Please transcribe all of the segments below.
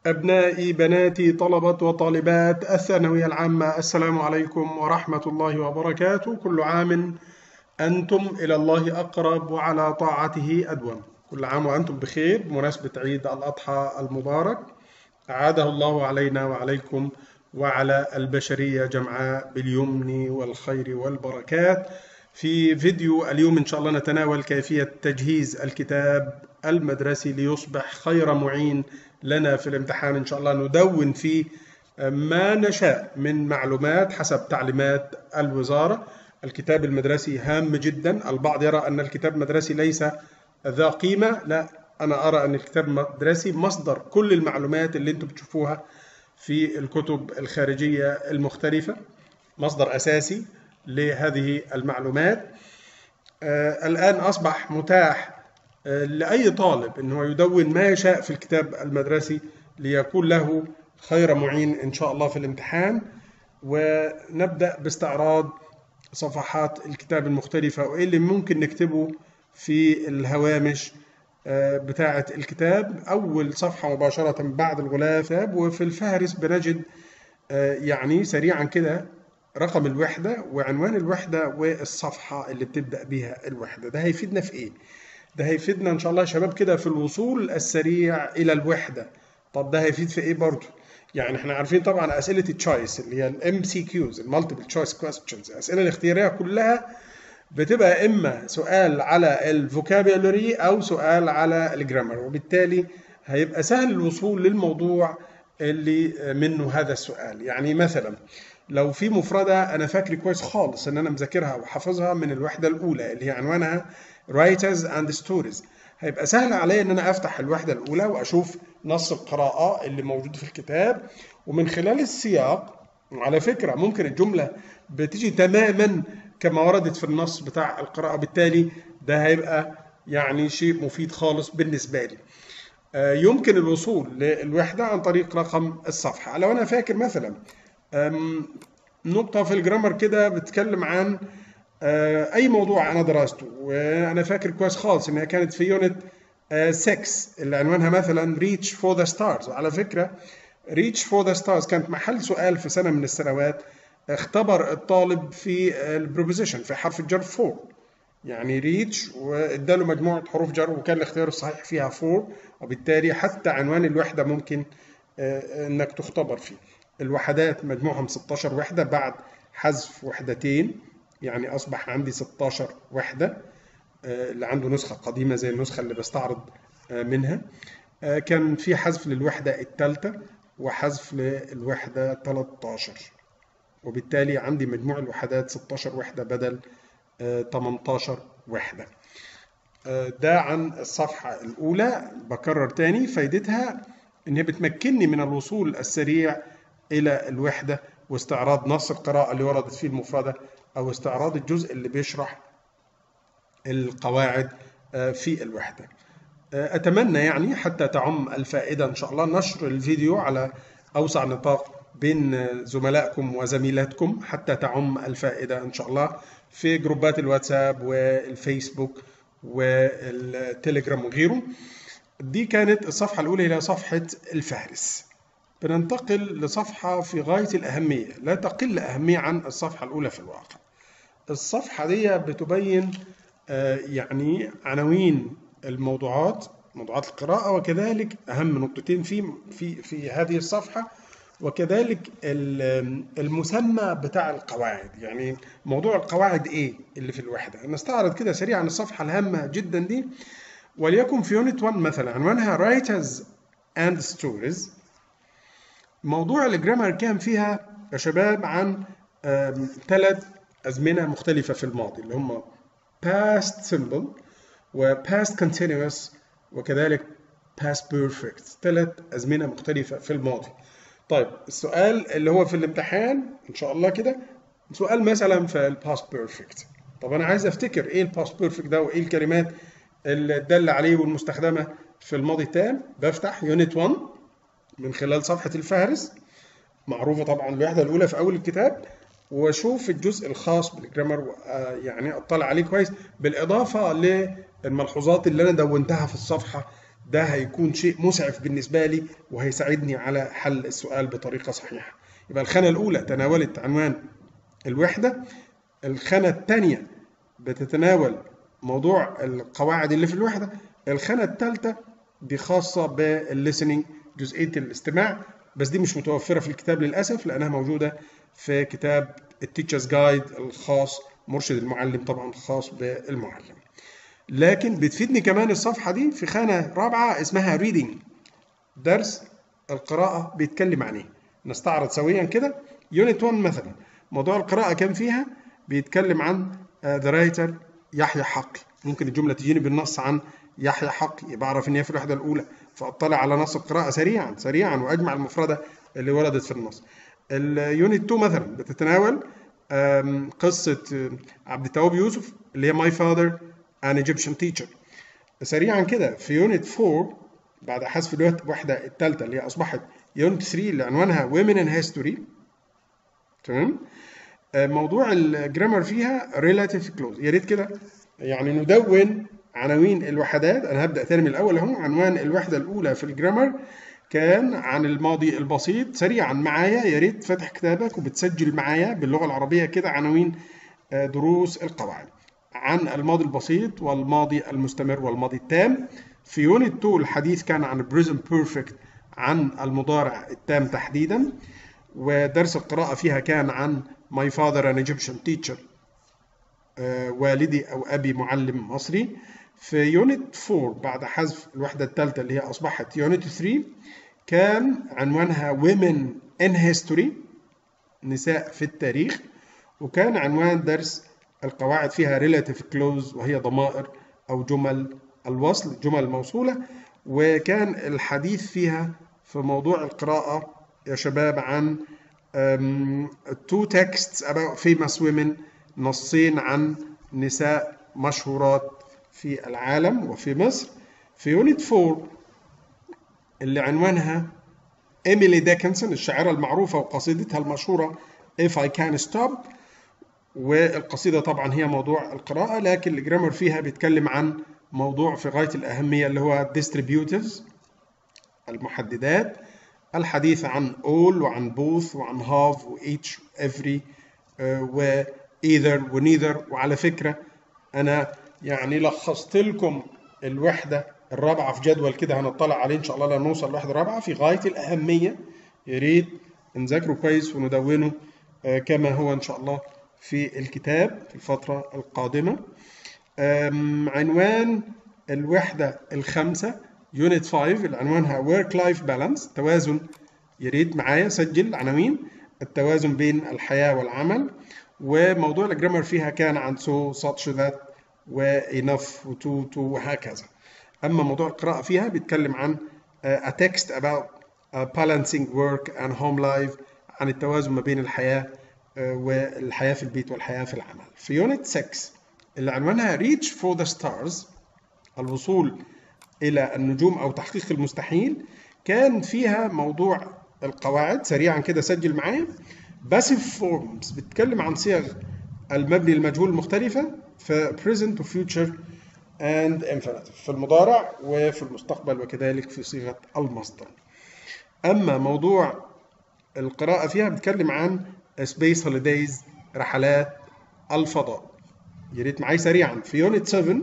أبنائي بناتي طلبة وطالبات الثانوية العامة السلام عليكم ورحمة الله وبركاته كل عام أنتم إلى الله أقرب وعلى طاعته أدوم كل عام وأنتم بخير بمناسبة عيد الأضحى المبارك أعاده الله علينا وعليكم وعلى البشرية جمعاء باليمن والخير والبركات في فيديو اليوم إن شاء الله نتناول كيفية تجهيز الكتاب المدرسي ليصبح خير معين لنا في الامتحان إن شاء الله ندون فيه ما نشاء من معلومات حسب تعليمات الوزارة الكتاب المدرسي هام جدا البعض يرى أن الكتاب المدرسي ليس ذا قيمة لا أنا أرى أن الكتاب المدرسي مصدر كل المعلومات اللي أنتم بتشوفوها في الكتب الخارجية المختلفة مصدر أساسي لهذه المعلومات آه الآن أصبح متاح آه لأي طالب أنه يدون ما يشاء في الكتاب المدرسي ليكون له خير معين إن شاء الله في الامتحان ونبدأ باستعراض صفحات الكتاب المختلفة وإيه اللي ممكن نكتبه في الهوامش بتاعة الكتاب أول صفحة مباشرة بعد الغلاف وفي الفهرس بنجد يعني سريعا كده رقم الوحدة وعنوان الوحدة والصفحة اللي بتبدأ بيها الوحدة ده هيفيدنا في إيه؟ ده هيفيدنا إن شاء الله يا شباب كده في الوصول السريع إلى الوحدة طب ده هيفيد في إيه برضه؟ يعني احنا عارفين طبعا أسئلة التشويس اللي هي الام سي كيوز المالتيبل تشويس كويستشنز الأسئلة الاختيارية كلها بتبقى اما سؤال على الفوكابيولري او سؤال على الجرامر وبالتالي هيبقى سهل الوصول للموضوع اللي منه هذا السؤال يعني مثلا لو في مفردة أنا فاكر كويس خالص إن أنا مذاكرها وحافظها من الوحدة الأولى اللي هي عنوانها Writers and Stories هيبقى سهل عليا إن أنا أفتح الوحدة الأولى وأشوف نص القراءة اللي موجود في الكتاب ومن خلال السياق على فكرة ممكن الجملة بتيجي تماما كما وردت في النص بتاع القراءة بالتالي ده هيبقى يعني شيء مفيد خالص بالنسبة لي يمكن الوصول للوحدة عن طريق رقم الصفحة لو أنا فاكر مثلا نقطة في الجرامر كده بتتكلم عن أي موضوع أنا درسته وأنا فاكر كويس خالص إنها كانت في يونت 6 اللي عنوانها مثلا Reach for the Stars على فكرة Reach for the Stars كانت محل سؤال في سنة من السنوات اختبر الطالب في البروبوزيشن في حرف الجر فور يعني ريتش واداله مجموعه حروف جر وكان الاختيار الصحيح فيها فور وبالتالي حتى عنوان الوحده ممكن انك تختبر فيه الوحدات مجموعهم 16 وحده بعد حذف وحدتين يعني اصبح عندي 16 وحده اللي عنده نسخه قديمه زي النسخه اللي بستعرض منها كان في حذف للوحده الثالثه وحذف للوحده 13 وبالتالي عندي مجموع الوحدات 16 وحدة بدل 18 وحدة ده عن الصفحة الأولى بكرر تاني فايدتها إن هي بتمكنني من الوصول السريع إلى الوحدة واستعراض نص القراءة اللي وردت فيه المفردة أو استعراض الجزء اللي بيشرح القواعد في الوحدة أتمنى يعني حتى تعم الفائدة إن شاء الله نشر الفيديو على أوسع نطاق بين زملائكم وزميلاتكم حتى تعم الفائدة إن شاء الله في جروبات الواتساب والفيسبوك والتليجرام وغيره دي كانت الصفحة الأولى إلى صفحة الفهرس بننتقل لصفحة في غاية الأهمية لا تقل أهمية عن الصفحة الأولى في الواقع الصفحة دي بتبين يعني عناوين الموضوعات موضوعات القراءة وكذلك أهم نقطتين في في في هذه الصفحة وكذلك المسمى بتاع القواعد يعني موضوع القواعد ايه اللي في الوحده نستعرض كده سريعا الصفحه الهامه جدا دي وليكن في يونت 1 مثلا عنوانها writers and stories موضوع الجرامر كان فيها يا شباب عن ثلاث ازمنه مختلفه في الماضي اللي هم past simple و past continuous وكذلك past perfect ثلاث ازمنه مختلفه في الماضي طيب السؤال اللي هو في الامتحان ان شاء الله كده سؤال مثلا في الباست بيرفكت طب انا عايز افتكر ايه الباست بيرفكت ده وايه الكلمات اللي تدل عليه والمستخدمه في الماضي التام بفتح يونت 1 من خلال صفحه الفهرس معروفه طبعا الوحده الاولى في اول الكتاب واشوف الجزء الخاص بالجرامر يعني اطلع عليه كويس بالاضافه للملحوظات اللي انا دونتها في الصفحه ده هيكون شيء مسعف بالنسبة لي وهيساعدني على حل السؤال بطريقة صحيحة يبقى الخانة الأولى تناولت عنوان الوحدة الخانة الثانية بتتناول موضوع القواعد اللي في الوحدة الخانة الثالثة دي خاصة بالليسننج جزئية الاستماع بس دي مش متوفرة في الكتاب للأسف لأنها موجودة في كتاب التيتشرز جايد الخاص مرشد المعلم طبعا خاص بالمعلم لكن بتفيدني كمان الصفحة دي في خانة رابعة اسمها reading درس القراءة بيتكلم عن ايه نستعرض سويا كده يونت 1 مثلا موضوع القراءة كان فيها بيتكلم عن ذا رايتر يحيى حقي ممكن الجملة تجيني بالنص عن يحيى حقي يبقى أعرف إن هي في الوحدة الأولى فأطلع على نص القراءة سريعا سريعا وأجمع المفردة اللي وردت في النص اليونت 2 مثلا بتتناول قصة عبد التواب يوسف اللي هي ماي فاذر ان ايجيبشن تيتشر سريعا كده في يونت 4 بعد حذف الوحدة الثالثة اللي هي أصبحت يونت 3 اللي عنوانها Women in History تمام موضوع الجرامر فيها relative close يا ريت كده يعني ندون عناوين الوحدات انا هبدا تاني من الاول اهو عنوان الوحده الاولى في الجرامر كان عن الماضي البسيط سريعا معايا يا ريت فاتح كتابك وبتسجل معايا باللغه العربيه كده عناوين دروس القواعد عن الماضي البسيط والماضي المستمر والماضي التام في يونت 2 الحديث كان عن بريزن بيرفكت عن المضارع التام تحديدا ودرس القراءة فيها كان عن My father an Egyptian teacher آه والدي أو أبي معلم مصري في يونت 4 بعد حذف الوحدة الثالثة اللي هي أصبحت يونت 3 كان عنوانها Women in History نساء في التاريخ وكان عنوان درس القواعد فيها relative clause وهي ضمائر أو جمل الوصل جمل موصولة وكان الحديث فيها في موضوع القراءة يا شباب عن um, two texts about famous women نصين عن نساء مشهورات في العالم وفي مصر في يونت 4 اللي عنوانها إيميلي ديكنسون الشاعرة المعروفة وقصيدتها المشهورة If I Can Stop والقصيدة طبعا هي موضوع القراءة لكن الجرامر فيها بيتكلم عن موضوع في غاية الأهمية اللي هو distributives المحددات الحديث عن all وعن both وعن half و each every و either و neither وعلى فكرة أنا يعني لخصت لكم الوحدة الرابعة في جدول كده هنطلع عليه إن شاء الله لما نوصل للوحدة الرابعة في غاية الأهمية يا ريت نذاكره كويس وندونه كما هو إن شاء الله في الكتاب في الفترة القادمة عنوان الوحدة الخامسة يونت 5 اللي عنوانها work life balance توازن يا ريت معايا سجل عناوين التوازن بين الحياة والعمل وموضوع الجرامر فيها كان عن so such that و enough و to to وهكذا أما موضوع القراءة فيها بيتكلم عن a text about balancing work and home life عن التوازن ما بين الحياة والحياة في البيت والحياة في العمل في يونت 6 اللي عنوانها reach for the stars الوصول إلى النجوم أو تحقيق المستحيل كان فيها موضوع القواعد سريعا كده سجل معايا passive forms بتتكلم عن صيغ المبني المجهول المختلفة في present و future and infinitive في المضارع وفي المستقبل وكذلك في صيغة المصدر أما موضوع القراءة فيها بتتكلم عن space holidays رحلات الفضاء يا ريت معايا سريعا في يونت 7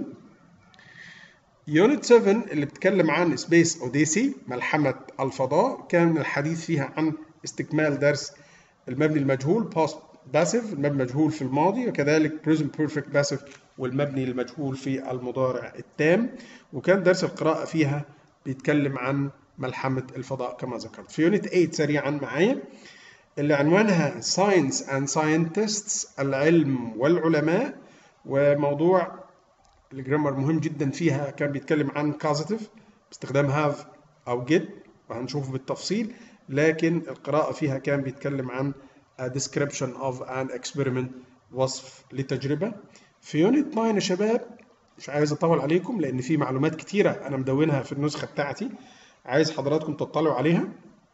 يونت 7 اللي بتتكلم عن سبيس اوديسي ملحمة الفضاء كان الحديث فيها عن استكمال درس المبني المجهول past passive المبني المجهول في الماضي وكذلك present perfect passive والمبني المجهول في المضارع التام وكان درس القراءة فيها بيتكلم عن ملحمة الفضاء كما ذكرت في يونت 8 سريعا معايا اللي عنوانها Science and Scientists العلم والعلماء وموضوع الجرامر مهم جدا فيها كان بيتكلم عن كازيتيف باستخدام هاف او جيت وهنشوفه بالتفصيل لكن القراءة فيها كان بيتكلم عن a description of an experiment وصف لتجربة في يونت 9 يا شباب مش عايز اطول عليكم لان في معلومات كتيرة انا مدونها في النسخة بتاعتي عايز حضراتكم تطلعوا عليها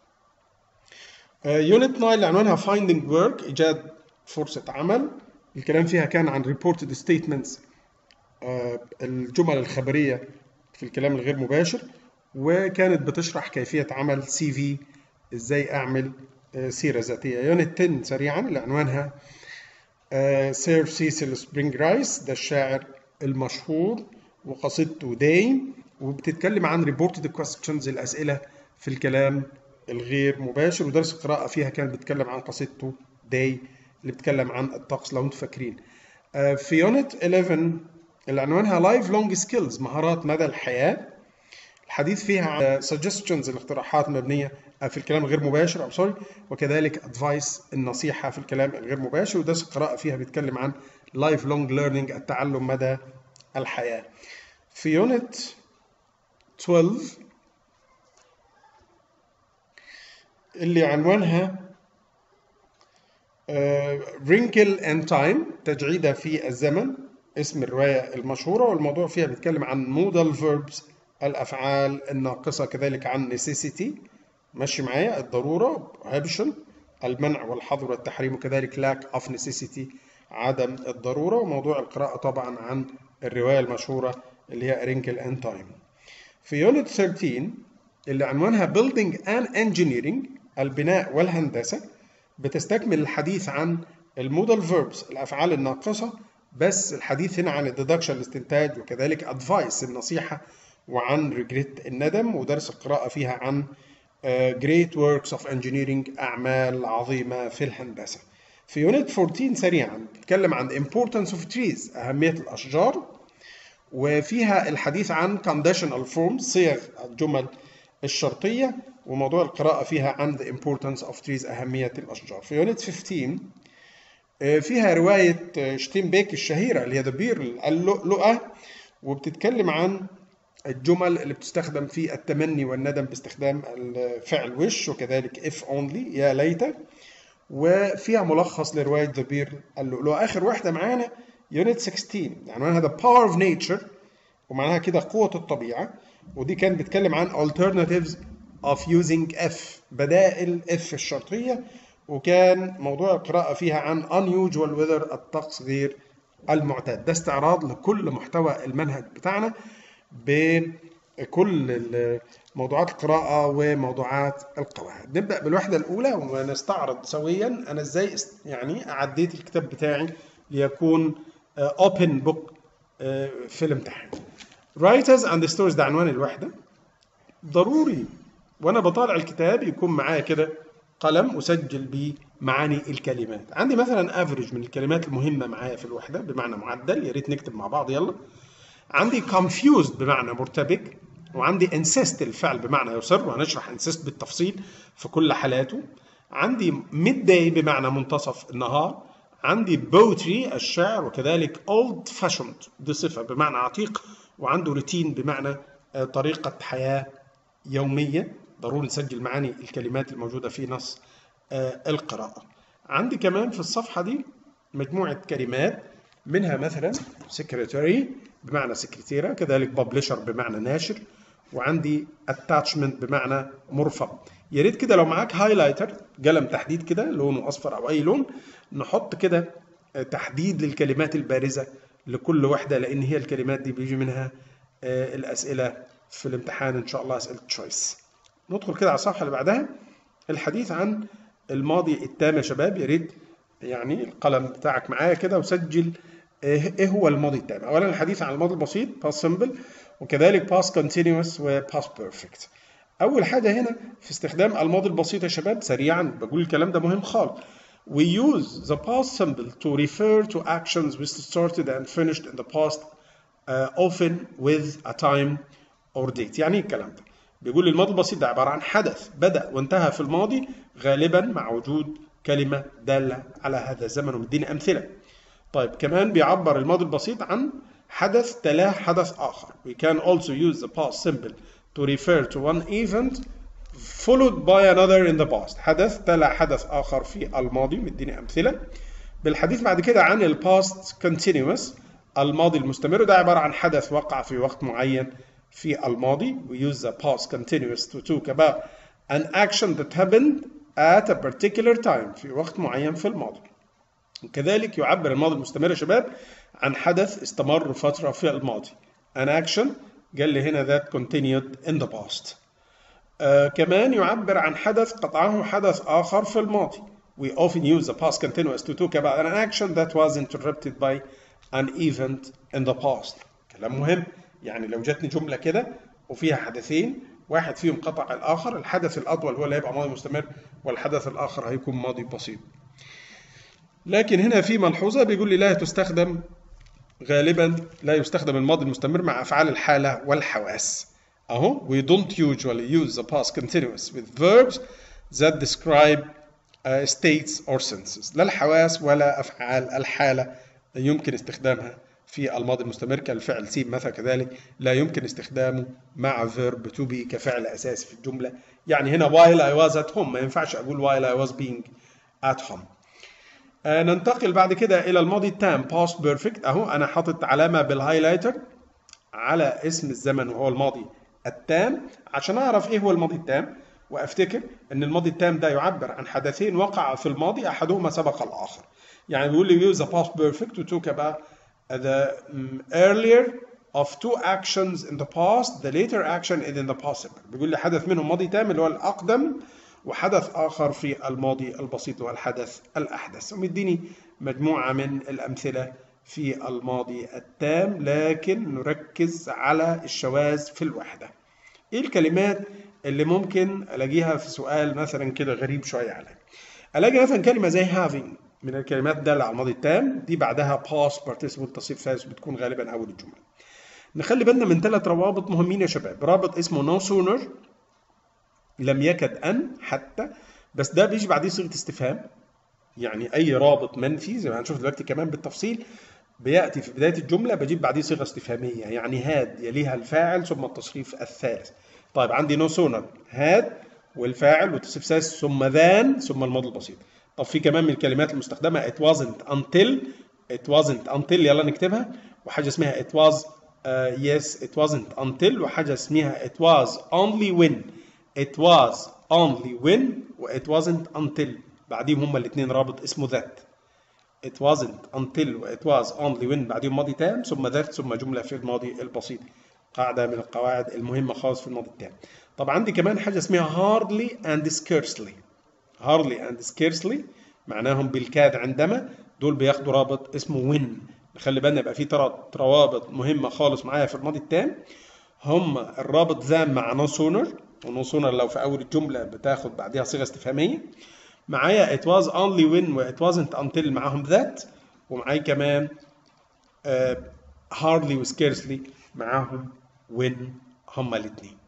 يونت 9 اللي عنوانها finding work ايجاد فرصة عمل الكلام فيها كان عن reported statements الجمل الخبرية في الكلام الغير مباشر وكانت بتشرح كيفية عمل سي في ازاي اعمل آه، سيرة ذاتية يونت 10 سريعا اللي عنوانها سير سيسل سبرينج رايس ده الشاعر المشهور وقصيدته داي وبتتكلم عن ريبورتد كويستشنز الاسئله في الكلام الغير مباشر ودرس القراءه فيها كان بيتكلم عن قصيدته داي اللي بتتكلم عن الطقس لو انتم فاكرين آه، في يونت 11 اللي عنوانها لايف لونج سكيلز مهارات مدى الحياه الحديث فيها عن suggestions الاقتراحات المبنيه في الكلام الغير مباشر او سوري وكذلك ادفايس النصيحه في الكلام الغير مباشر ودرس القراءه فيها بيتكلم عن لايف لونج ليرنينج التعلم مدى الحياه في يونت 12 اللي عنوانها رينكل اند تايم تجعيدة في الزمن اسم الرواية المشهورة والموضوع فيها بيتكلم عن مودال فيربس الأفعال الناقصة كذلك عن necessity ماشي معايا الضرورة هابشن المنع والحظر والتحريم وكذلك lack of necessity عدم الضرورة وموضوع القراءة طبعا عن الرواية المشهورة اللي هي رينكل اند تايم في يونت 13 اللي عنوانها Building and Engineering البناء والهندسة بتستكمل الحديث عن المودال فيربس الأفعال الناقصة بس الحديث هنا عن الديدكشن الاستنتاج وكذلك ادفايس النصيحة وعن ريجريت الندم ودرس القراءة فيها عن Great Works of Engineering أعمال عظيمة في الهندسة في يونت 14 سريعا بتتكلم عن Importance of Trees أهمية الأشجار وفيها الحديث عن conditional forms صيغ الجمل الشرطية وموضوع القراءة فيها عن the importance of trees أهمية الأشجار في يونت 15 فيها رواية شتينبيك الشهيرة اللي هي The Beer اللؤلؤة وبتتكلم عن الجمل اللي بتستخدم في التمني والندم باستخدام الفعل وش وكذلك if only يا ليت وفيها ملخص لرواية The Beer اللؤلؤة آخر واحدة معانا يونت 16 عنوانها The Power of Nature ومعناها كده قوة الطبيعة ودي كان بيتكلم عن alternatives of using F بدائل F الشرطية وكان موضوع القراءة فيها عن unusual weather الطقس غير المعتاد ده استعراض لكل محتوى المنهج بتاعنا بكل موضوعات القراءة وموضوعات القواعد نبدأ بالوحدة الأولى ونستعرض سويا أنا إزاي يعني أعديت الكتاب بتاعي ليكون open book في الامتحان writers and stories ده عنوان الوحدة ضروري وانا بطالع الكتاب يكون معايا كده قلم اسجل بيه معاني الكلمات عندي مثلا افريج من الكلمات المهمه معايا في الوحده بمعنى معدل يا ريت نكتب مع بعض يلا عندي confused بمعنى مرتبك وعندي insist الفعل بمعنى يصر وهنشرح insist بالتفصيل في كل حالاته عندي midday بمعنى منتصف النهار عندي poetry الشعر وكذلك old fashioned دي صفه بمعنى عتيق وعنده روتين بمعنى طريقه حياه يوميه ضروري نسجل معاني الكلمات الموجودة في نص القراءة عندي كمان في الصفحة دي مجموعة كلمات منها مثلا secretary بمعنى سكرتيرة كذلك publisher بمعنى ناشر وعندي attachment بمعنى مرفق يا ريت كده لو معاك هايلايتر قلم تحديد كده لونه اصفر او اي لون نحط كده تحديد للكلمات البارزه لكل وحده لان هي الكلمات دي بيجي منها الاسئله في الامتحان ان شاء الله اسئله تشويس ندخل كده على الصفحه اللي بعدها الحديث عن الماضي التام يا شباب يا ريت يعني القلم بتاعك معايا كده وسجل ايه هو الماضي التام اولا الحديث عن الماضي البسيط past simple وكذلك past continuous و past perfect اول حاجه هنا في استخدام الماضي البسيط يا شباب سريعا بقول الكلام ده مهم خالص We use the past simple to refer to actions which started and finished in the past uh, often with a time or date يعني ايه الكلام ده بيقول الماضي البسيط ده عباره عن حدث بدا وانتهى في الماضي غالبا مع وجود كلمه داله على هذا الزمن ومديني امثله طيب كمان بيعبر الماضي البسيط عن حدث تلاه حدث اخر we can also use the past simple to refer to one event followed by another in the past حدث تلا حدث آخر في الماضي مديني أمثلة بالحديث بعد كده عن ال past continuous الماضي المستمر ده عبارة عن حدث وقع في وقت معين في الماضي we use the past continuous to talk about an action that happened at a particular time في وقت معين في الماضي كذلك يعبر الماضي المستمر يا شباب عن حدث استمر فترة في الماضي an action قال لي هنا that continued in the past آه كمان يعبر عن حدث قطعه حدث آخر في الماضي we often use the past continuous to talk about an action that was interrupted by an event in the past كلام مهم يعني لو جاتني جملة كده وفيها حدثين واحد فيهم قطع الآخر الحدث الأطول هو اللي هيبقى ماضي مستمر والحدث الآخر هيكون ماضي بسيط لكن هنا في ملحوظة بيقول لي لا تستخدم غالبا لا يستخدم الماضي المستمر مع أفعال الحالة والحواس أهو we don't usually use the past continuous with verbs that describe uh, states or senses لا الحواس ولا أفعال الحالة يمكن استخدامها في الماضي المستمر كالفعل سين مثلا كذلك لا يمكن استخدامه مع verb to be كفعل أساسي في الجملة يعني هنا while I was at home ما ينفعش أقول while I was being at home آه ننتقل بعد كده إلى الماضي التام past perfect أهو أنا حاطط علامة بالهايلايتر على اسم الزمن وهو الماضي التام عشان أعرف إيه هو الماضي التام وأفتكر أن الماضي التام ده يعبر عن حدثين وقع في الماضي أحدهما سبق الآخر يعني بيقول لي use the past perfect to talk about the um, earlier of two actions in the past the later action is in the possible بيقول لي حدث منهم ماضي تام اللي هو الأقدم وحدث آخر في الماضي البسيط هو الحدث الأحدث ومديني مجموعة من الأمثلة في الماضي التام لكن نركز على الشواذ في الوحدة إيه الكلمات اللي ممكن ألاقيها في سؤال مثلا كده غريب شوية عليا ألاقي مثلا كلمة زي having من الكلمات دالة على الماضي التام دي بعدها past participle تصريف ثالث بتكون غالبا أول الجملة نخلي بالنا من ثلاث روابط مهمين يا شباب رابط اسمه no sooner لم يكد أن حتى بس ده بيجي بعديه صيغة استفهام يعني أي رابط منفي زي ما هنشوف دلوقتي كمان بالتفصيل بيأتي في بداية الجملة بجيب بعديه صيغة استفهامية يعني هاد يليها الفاعل ثم التصريف الثالث طيب عندي نو سونر هاد والفاعل والتصريف الثالث ثم ذان ثم الماضي البسيط طب في كمان من الكلمات المستخدمة it wasn't until it wasn't until يلا نكتبها وحاجة اسمها it was uh, yes it wasn't until وحاجة اسمها it was only when it was only when و it wasn't until بعديهم هما الاثنين رابط اسمه that it wasn't until و it was only when بعديهم ماضي تام ثم that ثم جملة في الماضي البسيط قاعدة من القواعد المهمة خالص في الماضي التام طب عندي كمان حاجة اسمها hardly and scarcely hardly and scarcely معناهم بالكاد عندما دول بياخدوا رابط اسمه when نخلي بالنا يبقى في تلات روابط مهمة خالص معايا في الماضي التام هم الرابط ذا مع نو سونر ونو سونر لو في أول الجملة بتاخد بعديها صيغة استفهامية معايا it was only when و it wasn't until معاهم that ومعايا كمان uh, hardly و scarcely معاهم when هما الاثنين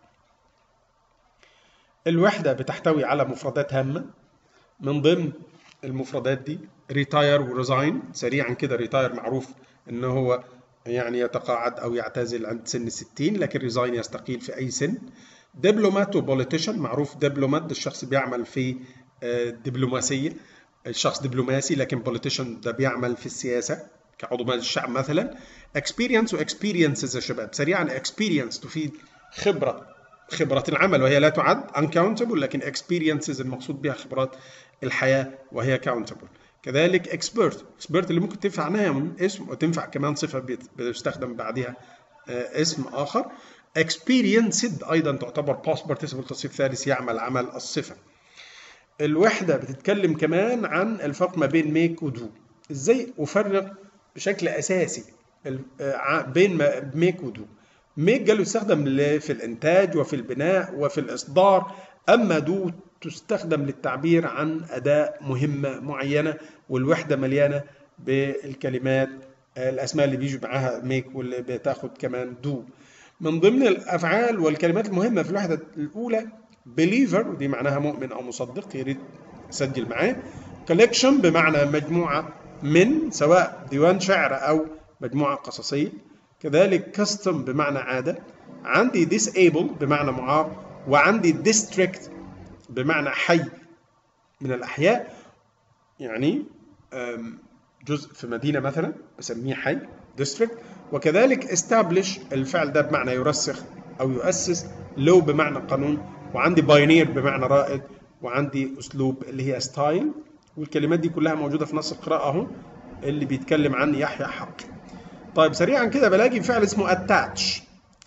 الوحدة بتحتوي على مفردات هامة من ضمن المفردات دي ريتاير وريزاين سريعا كده ريتاير معروف ان هو يعني يتقاعد او يعتزل عند سن الستين لكن ريزاين يستقيل في اي سن دبلومات وبوليتيشن معروف دبلومات ده الشخص بيعمل في دبلوماسية الشخص دبلوماسي لكن بوليتيشن ده بيعمل في السياسة كعضو مجلس الشعب مثلا اكسبيرينس واكسبيرينسز يا شباب سريعا اكسبيرينس تفيد خبرة خبرة العمل وهي لا تعد uncountable لكن experiences المقصود بها خبرات الحياة وهي countable كذلك expert expert اللي ممكن تنفع نام اسم وتنفع كمان صفة بيستخدم بعدها اسم آخر experienced أيضا تعتبر past participle تصريف ثالث يعمل عمل الصفة الوحدة بتتكلم كمان عن الفرق ما بين make و do ازاي أفرق بشكل أساسي بين make و do ميك قالوا يستخدم في الإنتاج وفي البناء وفي الإصدار أما دو تستخدم للتعبير عن أداء مهمة معينة والوحدة مليانة بالكلمات الأسماء اللي بيجي معاها ميك واللي بتاخد كمان دو من ضمن الأفعال والكلمات المهمة في الوحدة الأولى believer ودي معناها مؤمن أو مصدق يا ريت سجل معاه collection بمعنى مجموعة من سواء ديوان شعر أو مجموعة قصصية كذلك كاستم بمعنى عادة عندي disable بمعنى معاق وعندي district بمعنى حي من الأحياء يعني جزء في مدينة مثلا بسميه حي district وكذلك establish الفعل ده بمعنى يرسخ أو يؤسس law بمعنى قانون وعندي pioneer بمعنى رائد وعندي أسلوب اللي هي style والكلمات دي كلها موجودة في نص القراءة أهو اللي بيتكلم عن يحيى حقي طيب سريعا كده بلاقي فعل اسمه attach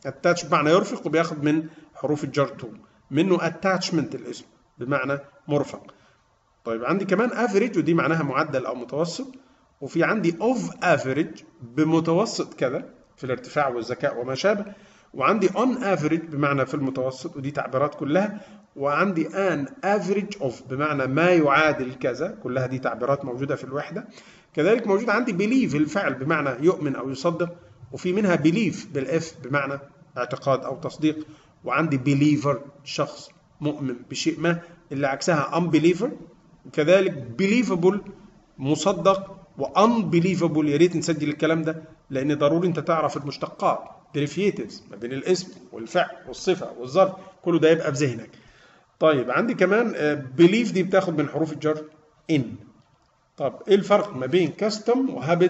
اتاتش بمعنى يرفق وبياخد من حروف الجر تو منه اتاتشمنت الاسم بمعنى مرفق طيب عندي كمان افريج ودي معناها معدل او متوسط وفي عندي اوف افريج بمتوسط كذا في الارتفاع والذكاء وما شابه وعندي اون افريج بمعنى في المتوسط ودي تعبيرات كلها وعندي ان افريج اوف بمعنى ما يعادل كذا كلها دي تعبيرات موجوده في الوحده كذلك موجود عندي بليف الفعل بمعنى يؤمن او يصدق وفي منها بليف بالاف بمعنى اعتقاد او تصديق وعندي بليفر شخص مؤمن بشيء ما اللي عكسها unbeliever كذلك believable مصدق وانبليفبل يا ريت نسجل الكلام ده لان ضروري انت تعرف المشتقات derivatives ما بين الاسم والفعل والصفه والظرف كله ده يبقى في ذهنك طيب عندي كمان belief دي بتاخد من حروف الجر in طب ايه الفرق ما بين custom وهابت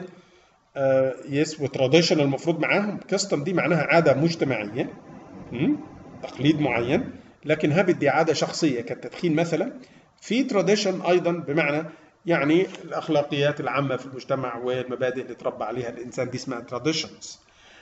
يس وتراديشن المفروض معاهم كاستم دي معناها عاده مجتمعيه تقليد معين لكن هابت دي عاده شخصيه كالتدخين مثلا في تراديشن ايضا بمعنى يعني الاخلاقيات العامه في المجتمع والمبادئ اللي تربى عليها الانسان دي اسمها تراديشنز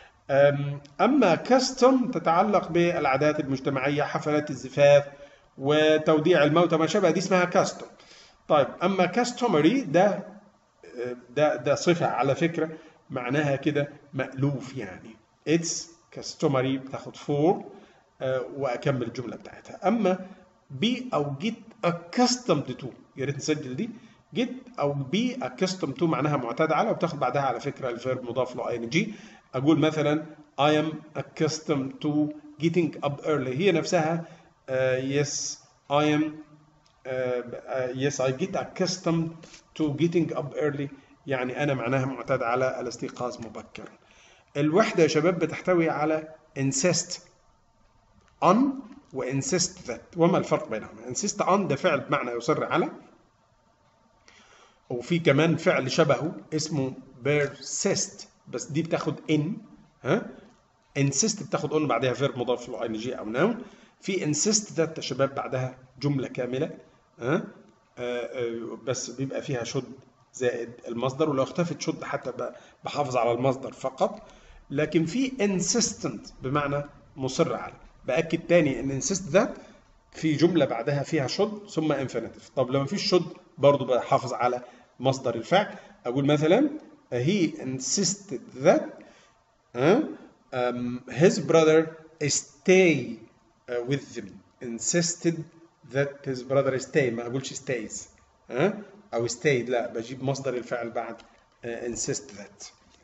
اما كاستم تتعلق بالعادات المجتمعيه حفلات الزفاف وتوديع الموتى ما شابه دي اسمها كاستم طيب اما كاستومري ده ده ده صفه على فكره معناها كده مألوف يعني اتس كاستومري بتاخد فور واكمل الجمله بتاعتها اما بي او جيت accustomed to يا ريت نسجل دي جيت او بي accustomed to معناها معتاد على وبتاخد بعدها على فكره الفيرب مضاف له اي جي اقول مثلا I am accustomed to getting up early هي نفسها uh, yes I am uh, uh, yes I get accustomed to getting up early يعني انا معناها معتاد على الاستيقاظ مبكرا الوحده يا شباب بتحتوي على insist on و insist that وما الفرق بينهم insist on ده فعل بمعنى يصر على وفي كمان فعل شبهه اسمه persist بس دي بتاخد in ها insist بتاخد on بعدها فيرب مضاف له ان جي او noun في insist that يا شباب بعدها جمله كامله ها بس بيبقى فيها شد زائد المصدر ولو اختفت شد حتى بحافظ على المصدر فقط لكن في insistent بمعنى مصر على باكد تاني ان insist that في جمله بعدها فيها شد ثم infinitive طب لو مفيش شد برضه بحافظ على مصدر الفعل اقول مثلا he insisted that uh, um, his brother stay uh, with them insisted that his brother stay ما اقولش stays uh, او stayed لا بجيب مصدر الفعل بعد uh, insist that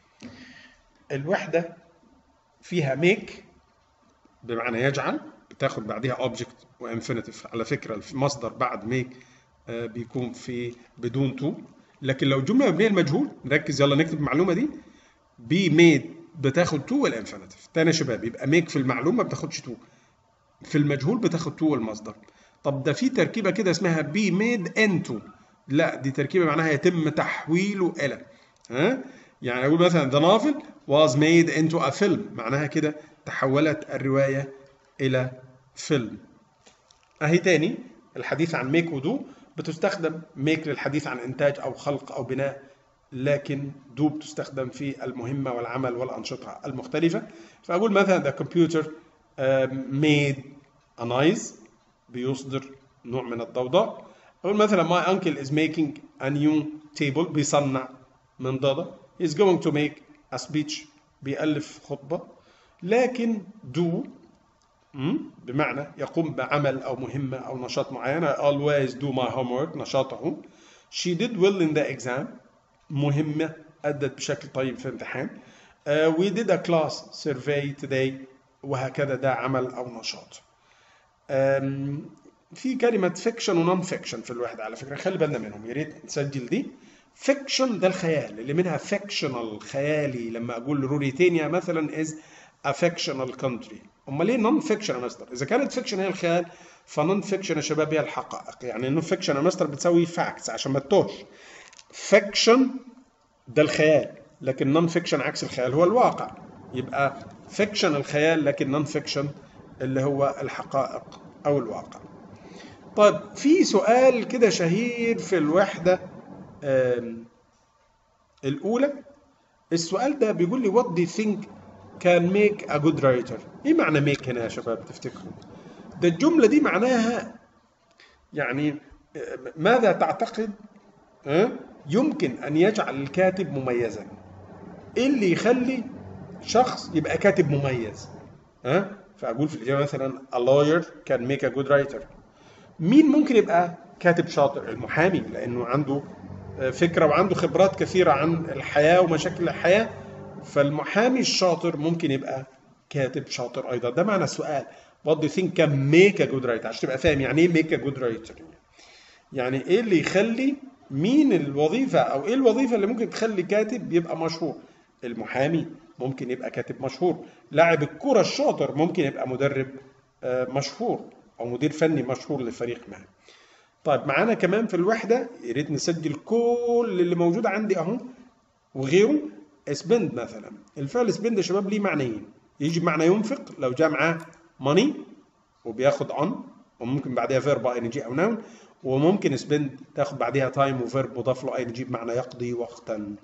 الوحده فيها make بمعنى يجعل بتاخد بعدها object وانفينيتيف على فكره المصدر بعد make بيكون في بدون تو لكن لو جمله مبنيه للمجهول نركز يلا نكتب المعلومه دي بي ميد بتاخد تو والانفينيتيف تاني يا شباب يبقى ميك في المعلومه ما بتاخدش تو في المجهول بتاخد تو والمصدر طب ده في تركيبه كده اسمها بي ميد انتو لا دي تركيبه معناها يتم تحويله الى ها يعني اقول مثلا the novel was made into a film معناها كده تحولت الروايه الى فيلم اهي تاني الحديث عن ميك ودو بتستخدم ميك للحديث عن انتاج او خلق او بناء لكن دو بتستخدم في المهمه والعمل والانشطه المختلفه فاقول مثلا the computer uh, made a noise بيصدر نوع من الضوضاء اقول مثلا my uncle is making a new table بيصنع من ضوضاء he's going to make a speech بيألف خطبه لكن do بمعنى يقوم بعمل أو مهمة أو نشاط معين I always do my homework نشاطه she did well in the exam مهمة أدت بشكل طيب في الامتحان uh, we did a class survey today وهكذا ده عمل أو نشاط um, في كلمة فيكشن ونون فيكشن في الوحدة على فكرة خلي بالنا منهم يا ريت نسجل دي فيكشن ده الخيال اللي منها فيكشنال خيالي لما أقول روريتينيا مثلا is a fictional country امال ليه نون فيكشن يا مستر اذا كانت فيكشن هي الخيال فنون فيكشن يا شباب هي الحقائق يعني نون فيكشن يا مستر بتساوي فاكتس عشان ما تتوهش فيكشن ده الخيال لكن نون فيكشن عكس الخيال هو الواقع يبقى فيكشن الخيال لكن نون فيكشن اللي هو الحقائق او الواقع طيب في سؤال كده شهير في الوحده الاولى السؤال ده بيقول لي what do you think can make a good writer ايه معنى make هنا يا شباب تفتكروا ده الجملة دي معناها يعني ماذا تعتقد ها؟ يمكن ان يجعل الكاتب مميزا ايه اللي يخلي شخص يبقى كاتب مميز ها فاقول في الاجابه مثلا a lawyer can make a good writer مين ممكن يبقى كاتب شاطر المحامي لانه عنده فكره وعنده خبرات كثيره عن الحياه ومشاكل الحياه فالمحامي الشاطر ممكن يبقى كاتب شاطر ايضا ده معنى السؤال what do you think can make a good writer عشان تبقى فاهم يعني ايه make a good writer يعني ايه اللي يخلي مين الوظيفه او ايه الوظيفه اللي ممكن تخلي كاتب يبقى مشهور المحامي ممكن يبقى كاتب مشهور لاعب الكره الشاطر ممكن يبقى مدرب مشهور او مدير فني مشهور لفريق ما طيب معانا كمان في الوحده يا ريت نسجل كل اللي موجود عندي اهو وغيره سبند مثلا الفعل سبند يا شباب ليه معنيين يجي بمعنى ينفق لو جاء معاه ماني وبياخد اون وممكن بعدها فيرب اي ان جي او نون وممكن سبند تاخد بعدها تايم وفيرب مضاف له اي ان جي بمعنى يقضي وقتا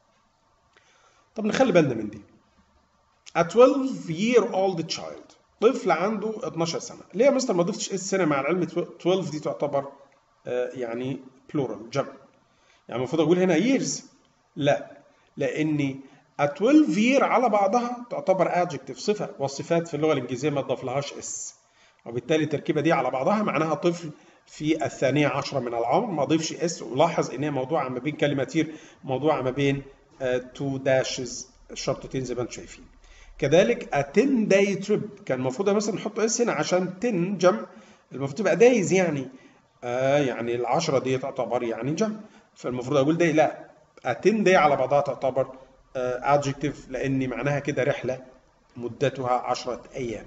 طب نخلي بالنا من دي A 12 year old child طفل عنده 12 سنة ليه يا مستر ما ضفتش السنة مع العلم 12 دي تعتبر آه يعني بلورال جمع يعني المفروض اقول هنا years لا لاني A 12 year على بعضها تعتبر adjective صفة والصفات في اللغة الإنجليزية ما تضافلهاش اس وبالتالي التركيبة دي على بعضها معناها طفل في الثانية عشرة من العمر ما ضيفش اس ولاحظ ان هي موضوعة ما بين كلمتين موضوعة ما بين تو داشز شرطتين زي ما انتم شايفين كذلك a 10 day trip كان المفروض مثلا نحط اس هنا عشان 10 جمع المفروض تبقى دايز يعني آه يعني ال 10 دي تعتبر يعني جمع فالمفروض اقول داي لا a 10 day على بعضها تعتبر آه adjective لان معناها كده رحله مدتها 10 ايام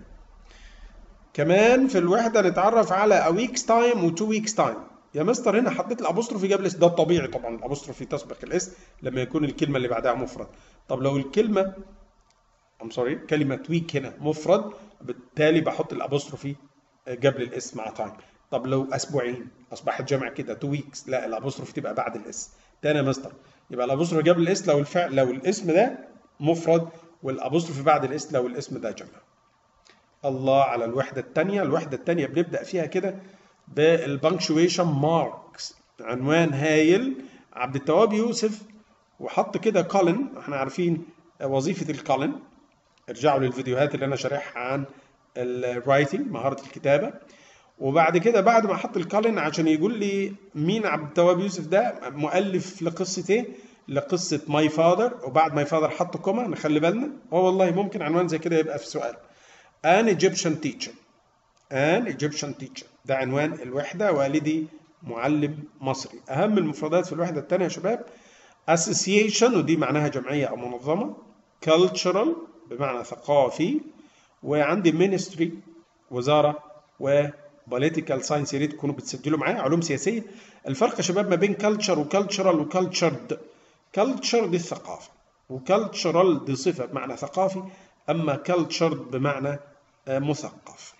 كمان في الوحده نتعرف على a week's time و two weeks time يا مستر هنا حطيت الابوستروفي قبل ده الطبيعي طبعا الابوستروفي تسبق الاس لما يكون الكلمه اللي بعدها مفرد طب لو الكلمه ام سوري كلمه ويك هنا مفرد بالتالي بحط الابوستروفي قبل الاس مع تايم طب لو اسبوعين اصبحت جمع كده تو ويكس لا الابوستروفي تبقى بعد الاس تاني يا مستر يبقى الابوستروفي قبل الاس لو الفعل لو الاسم ده مفرد والابوستروفي بعد الاس لو الاسم ده جمع الله على الوحده الثانيه الوحده الثانيه بنبدا فيها كده بالبنكشويشن ماركس عنوان هايل عبد التواب يوسف وحط كده كولن احنا عارفين وظيفه الكولن ارجعوا للفيديوهات اللي انا شارحها عن الرايتنج مهاره الكتابه وبعد كده بعد ما احط الكولن عشان يقول لي مين عبد التواب يوسف ده مؤلف لقصه ايه لقصه ماي فادر وبعد ماي فادر حط كوما نخلي بالنا هو والله ممكن عنوان زي كده يبقى في سؤال an Egyptian teacher an Egyptian teacher ده عنوان الوحدة والدي معلم مصري أهم المفردات في الوحدة الثانية يا شباب association ودي معناها جمعية أو منظمة cultural بمعنى ثقافي وعندي ministry وزارة و political science يا ريت تكونوا بتسجلوا معايا علوم سياسية الفرق يا شباب ما بين culture وcultural وcultured culture دي الثقافة وcultural دي صفة بمعنى ثقافي أما cultured بمعنى مثقف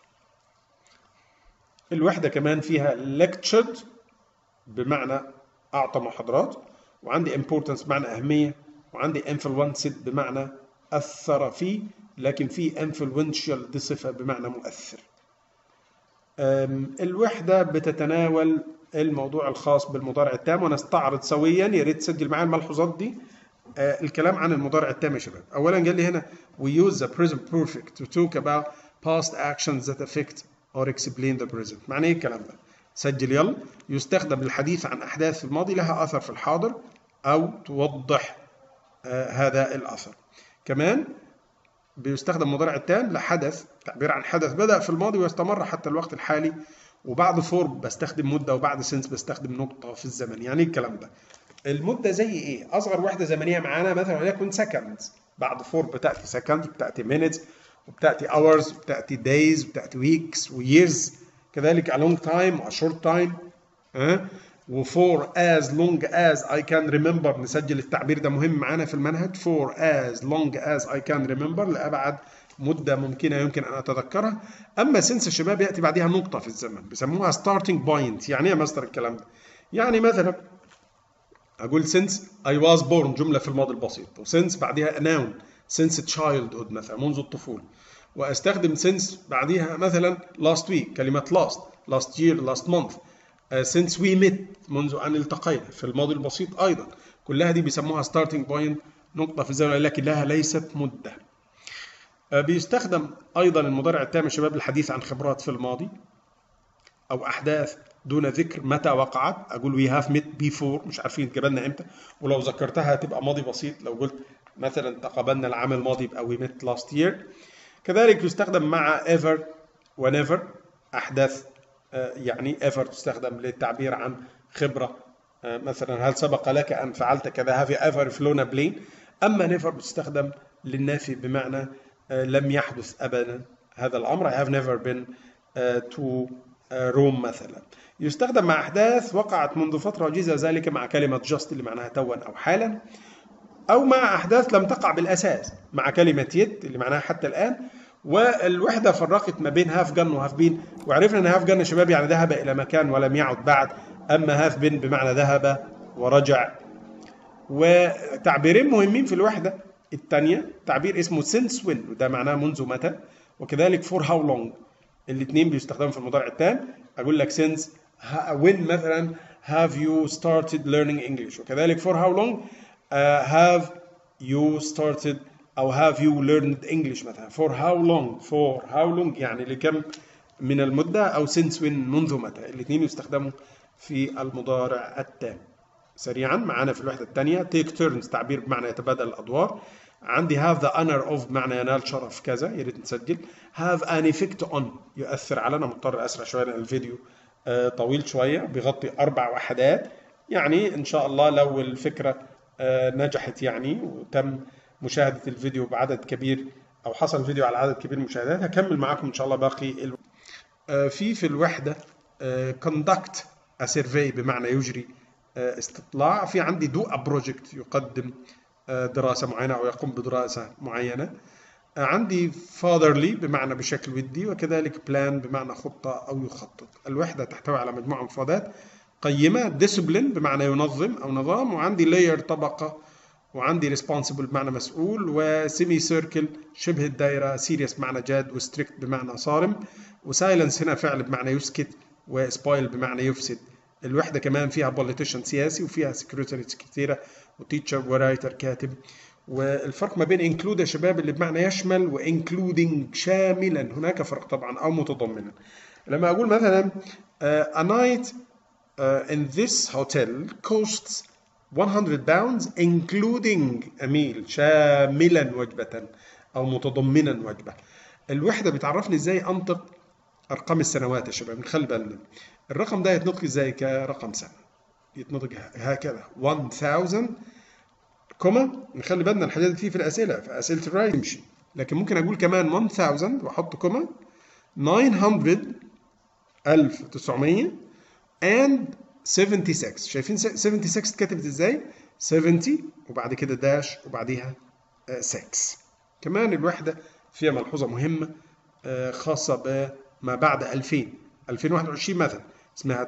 الوحدة كمان فيها lectured بمعنى أعطى محاضرات وعندي importance بمعنى أهمية وعندي influenced بمعنى أثر فيه لكن في influential دي صفة بمعنى مؤثر الوحدة بتتناول الموضوع الخاص بالمضارع التام ونستعرض سويا يا ريت تسجل معايا الملحوظات دي الكلام عن المضارع التام يا شباب اولا قال لي هنا we use the present perfect to talk about past actions that affect or explain the present معنى ايه الكلام ده سجل يلا يستخدم للحديث عن احداث في الماضي لها اثر في الحاضر او توضح آه هذا الاثر كمان بيستخدم مضارع التام لحدث تعبير عن حدث بدا في الماضي ويستمر حتى الوقت الحالي وبعد فورم بستخدم مده وبعد سنس بستخدم نقطه في الزمن يعني ايه الكلام ده المده زي ايه اصغر وحده زمنيه معانا مثلا وليكن سكندز بعد فور بتاتي سكند بتاتي مينتس وبتاتي اورز وبتاتي دايز وبتاتي ويكس ويرز كذلك a long time و a short time ها وفور as long as I can remember نسجل التعبير ده مهم معانا في المنهج for as long as I can remember لأبعد مدة ممكنة يمكن أن أتذكرها أما سنس الشباب يأتي بعدها نقطة في الزمن بيسموها starting point يعني إيه يا مستر الكلام ده؟ يعني مثلا أقول since I was born جملة في الماضي البسيط وsince بعدها a noun since childhood مثلا منذ الطفولة واستخدم since بعديها مثلا last week كلمة last last year last month uh, since we met منذ أن التقينا في الماضي البسيط أيضا كلها دي بيسموها starting point نقطة في الزمن لكنها ليست مدة uh, بيستخدم أيضا المضارع التام يا شباب الحديث عن خبرات في الماضي أو أحداث دون ذكر متى وقعت اقول وي هاف ميت بيفور مش عارفين اتقابلنا امتى ولو ذكرتها هتبقى ماضي بسيط لو قلت مثلا تقابلنا العام الماضي يبقى وي ميت لاست يير كذلك يستخدم مع ever whenever احداث يعني ever تستخدم للتعبير عن خبره مثلا هل سبق لك ان فعلت كذا have you ever flown a plane اما never بتستخدم للنافي بمعنى لم يحدث ابدا هذا الامر I have never been to روم مثلا يستخدم مع أحداث وقعت منذ فترة وجيز ذلك مع كلمة just اللي معناها توا أو حالا أو مع أحداث لم تقع بالأساس مع كلمة يد اللي معناها حتى الآن والوحدة فرقت ما بين هاف جن وهاف بين وعرفنا أن هاف جن يا شباب يعني ذهب إلى مكان ولم يعد بعد أما هاف بين بمعنى ذهب ورجع وتعبيرين مهمين في الوحدة الثانية تعبير اسمه since when وده معناه منذ متى وكذلك for how long الاثنين بيستخدموا في المضارع التام اقول لك since when مثلا have you started learning English وكذلك for how long uh, have you started او have you learned English مثلا for how long for how long يعني لكم من المدة او since when منذ متى الاثنين يستخدموا في المضارع التام سريعا معانا في الوحدة الثانية take turns تعبير بمعنى يتبادل الأدوار عندي have the honor of بمعنى ينال شرف كذا يا ريت نسجل have an effect on يؤثر على انا مضطر اسرع شويه لان الفيديو آه طويل شويه بيغطي اربع وحدات يعني ان شاء الله لو الفكره آه نجحت يعني وتم مشاهده الفيديو بعدد كبير او حصل الفيديو على عدد كبير من المشاهدات هكمل معاكم ان شاء الله باقي ال... آه في في الوحده conduct a survey بمعنى يجري استطلاع في عندي do a project يقدم دراسة معينة أو يقوم بدراسة معينة عندي fatherly بمعنى بشكل ودي وكذلك plan بمعنى خطة أو يخطط الوحدة تحتوي على مجموعة مفردات قيمة discipline بمعنى ينظم أو نظام وعندي layer طبقة وعندي responsible بمعنى مسؤول وسيمي سيركل شبه الدائرة serious بمعنى جاد وستريكت بمعنى صارم وسايلنس هنا فعل بمعنى يسكت وسبايل بمعنى يفسد الوحدة كمان فيها بوليتيشن سياسي وفيها سكرتيري سكرتيرة وتيتشر ورايتر كاتب والفرق ما بين انكلود يا شباب اللي بمعنى يشمل وانكلودنج شاملا هناك فرق طبعا او متضمنا لما اقول مثلا uh, a night uh, in this hotel costs 100 pounds including a meal شاملا وجبة او متضمنا وجبة الوحدة بتعرفني ازاي انطق ارقام السنوات يا شباب نخلي بالنا الرقم ده يتنطق ازاي كرقم سنه يتنطق هكذا 1000 كوما نخلي بالنا الحاجات دي في الاسئله في اسئله الراي يمشي لكن ممكن اقول كمان 1000 واحط كوما 900 1900 and 76 شايفين 76 اتكتبت ازاي 70 وبعد كده داش وبعديها 6 كمان الوحده فيها ملحوظه مهمه خاصه بما بعد 2000 2021 مثلا اسمها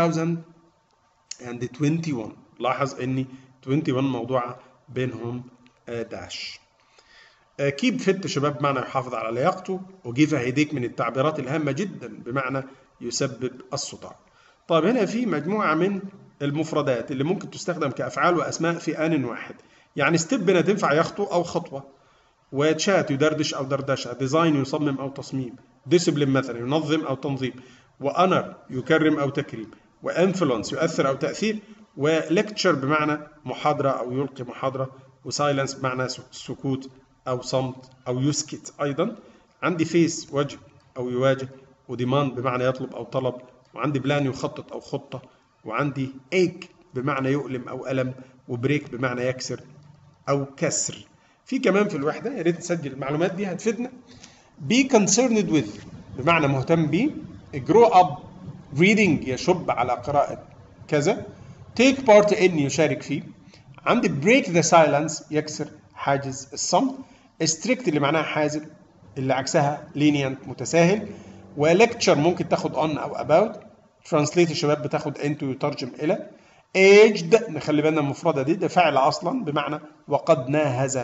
2021 لاحظ اني 21 موضوعه بينهم داش كيب فت شباب بمعنى يحافظ على لياقته وجيف هيديك من التعبيرات الهامه جدا بمعنى يسبب الصداع طيب هنا في مجموعه من المفردات اللي ممكن تستخدم كافعال واسماء في ان واحد يعني ستيب هنا تنفع يخطو او خطوه وتشات يدردش او دردشه ديزاين يصمم او تصميم ديسبلين مثلا ينظم او تنظيم وانر يكرم او تكريم وانفلونس يؤثر او تاثير ولكتشر بمعنى محاضره او يلقي محاضره وسايلنس بمعنى سكوت او صمت او يسكت ايضا عندي فيس وجه او يواجه وديماند بمعنى يطلب او طلب وعندي بلان يخطط او خطه وعندي ايك بمعنى يؤلم او الم وبريك بمعنى يكسر او كسر في كمان في الوحده يا ريت نسجل المعلومات دي هتفيدنا be concerned with بمعنى مهتم بيه grow up reading يشب على قراءة كذا take part in يشارك فيه عندي break the silence يكسر حاجز الصمت strict اللي معناها حازم اللي عكسها lenient متساهل ولكتشر ممكن تاخد on او about translate الشباب بتاخد into يترجم الى aged نخلي بالنا المفردة دي ده فعل اصلا بمعنى وقد ناهز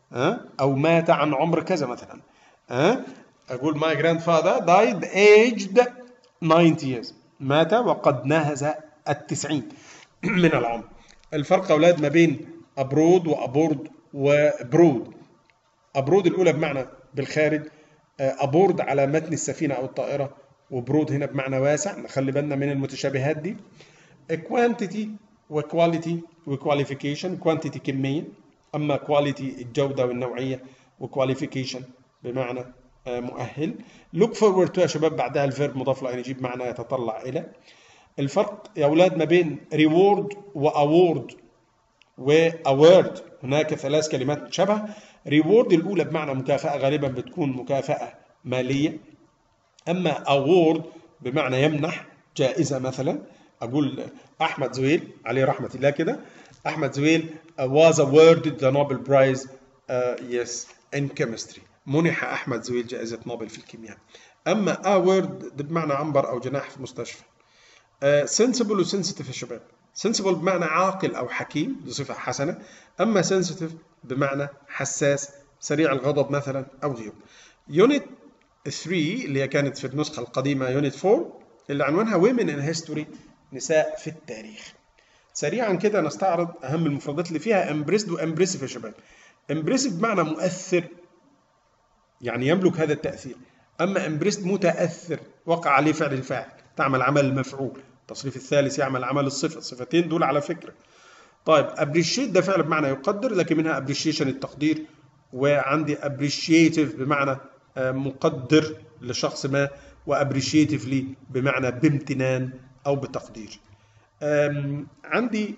أه؟ او مات عن عمر كذا مثلا أه؟ اقول my grandfather died aged 90 years مات وقد ناهز التسعين من العمر الفرق اولاد ما بين ابرود وابورد وبرود ابرود الاولى بمعنى بالخارج ابورد على متن السفينه او الطائره وبرود هنا بمعنى واسع نخلي بالنا من المتشابهات دي كوانتيتي وكواليتي وكواليفيكيشن كوانتيتي كميه اما كواليتي الجوده والنوعيه وكواليفيكيشن بمعنى مؤهل لوك فورورد تو يا شباب بعدها الفيرب مضاف له يجيب معنى يتطلع الى الفرق يا اولاد ما بين ريورد واورد واورد هناك ثلاث كلمات متشابهه ريورد الاولى بمعنى مكافاه غالبا بتكون مكافاه ماليه اما اوورد بمعنى يمنح جائزه مثلا اقول احمد زويل عليه رحمه الله كده احمد زويل was awarded the Nobel Prize uh, yes in chemistry منح احمد زويل جائزه نوبل في الكيمياء اما award بمعنى عنبر او جناح في مستشفى سنسبل وسنسيتيف يا شباب سنسبل بمعنى عاقل او حكيم دي صفه حسنه اما سنسيتيف بمعنى حساس سريع الغضب مثلا او غيره يونت 3 اللي هي كانت في النسخه القديمه يونت 4 اللي عنوانها Women in History نساء في التاريخ سريعا كده نستعرض اهم المفردات اللي فيها امبريسد وامبريسيف يا شباب امبريسيف بمعنى مؤثر يعني يملك هذا التاثير اما امبريسد متاثر وقع عليه فعل الفاعل تعمل عمل المفعول التصريف الثالث يعمل عمل الصفه الصفتين دول على فكره طيب ابريشيت ده فعل بمعنى يقدر لكن منها ابريشيشن التقدير وعندي ابريشيتيف بمعنى مقدر لشخص ما وابريشيتيفلي بمعنى بامتنان او بتقدير عندي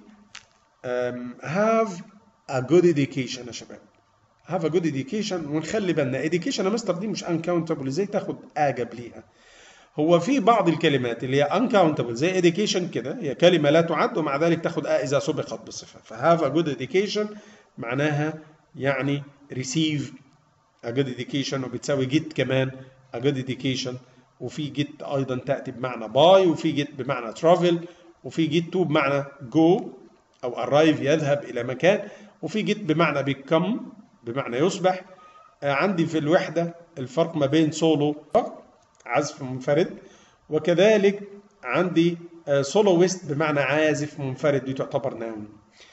have a good education يا شباب have a good education ونخلي بالنا education يا مستر دي مش uncountable ازاي تاخد a قبليها هو في بعض الكلمات اللي هي uncountable زي education كده هي كلمة لا تعد ومع ذلك تاخد a إذا سبقت بصفة فهاف a good education معناها يعني receive a good education وبتساوي get كمان a good education وفي get أيضا تأتي بمعنى buy وفي get بمعنى travel وفي get to بمعنى go أو arrive يذهب إلى مكان وفي get بمعنى become بمعنى يصبح عندي في الوحدة الفرق ما بين سولو عزف منفرد وكذلك عندي سولويست بمعنى عازف منفرد دي تعتبر ناون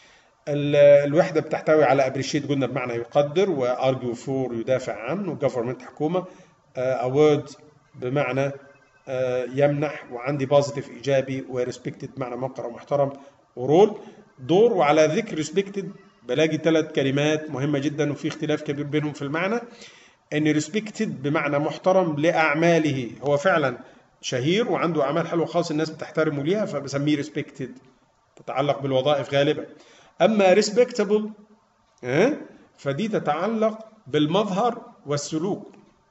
الوحده بتحتوي على ابريشيت قلنا بمعنى يقدر وارجو فور يدافع عنه وجفرمنت حكومه اوورد بمعنى يمنح وعندي بوزيتيف ايجابي وريسبكتد بمعنى موقر ومحترم ورول دور وعلى ذكر ريسبكتد بلاقي ثلاث كلمات مهمه جدا وفي اختلاف كبير بينهم في المعنى ان ريسبكتد بمعنى محترم لاعماله هو فعلا شهير وعنده اعمال حلوه خالص الناس بتحترمه ليها فبسميه ريسبكتد تتعلق بالوظائف غالبا اما ريسبكتبل ها فدي تتعلق بالمظهر والسلوك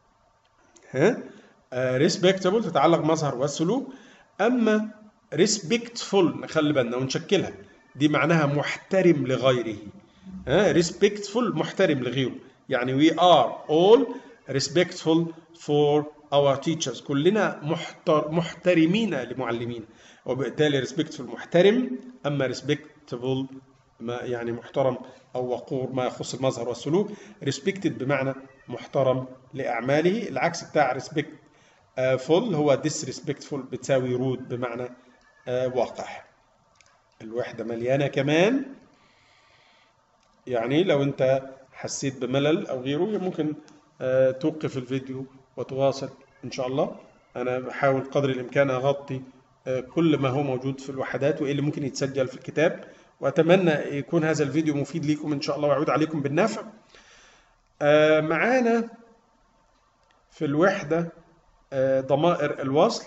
ها ريسبكتبل تتعلق بالمظهر والسلوك اما ريسبكتفول نخلي بالنا ونشكلها دي معناها محترم لغيره ها ريسبكتفول محترم لغيره يعني we are all respectful for our teachers كلنا محتر محترمين لمعلمين وبالتالي respectful محترم اما respectable ما يعني محترم او وقور ما يخص المظهر والسلوك respected بمعنى محترم لاعماله العكس بتاع respectful هو disrespectful بتساوي rude بمعنى وقح الوحده مليانه كمان يعني لو انت حسيت بملل او غيره ممكن توقف الفيديو وتواصل ان شاء الله انا بحاول قدر الامكان اغطي كل ما هو موجود في الوحدات وايه اللي ممكن يتسجل في الكتاب واتمنى يكون هذا الفيديو مفيد ليكم ان شاء الله ويعود عليكم بالنفع معانا في الوحده ضمائر الوصل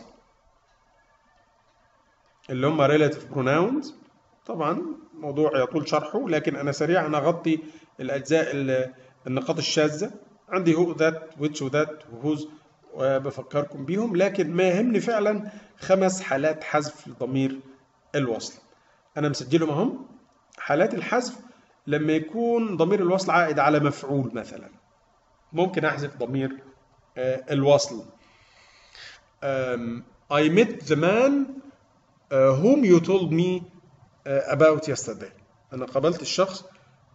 اللي هم relative pronouns طبعا موضوع يطول شرحه لكن انا سريعا اغطي الاجزاء النقاط الشاذه عندي هو ذات ويتش وذات وهوز وبفكركم بيهم لكن ما يهمني فعلا خمس حالات حذف لضمير الوصل انا مسجلهم اهم حالات الحذف لما يكون ضمير الوصل عائد على مفعول مثلا ممكن احذف ضمير الوصل I met the man whom you told me about yesterday انا قابلت الشخص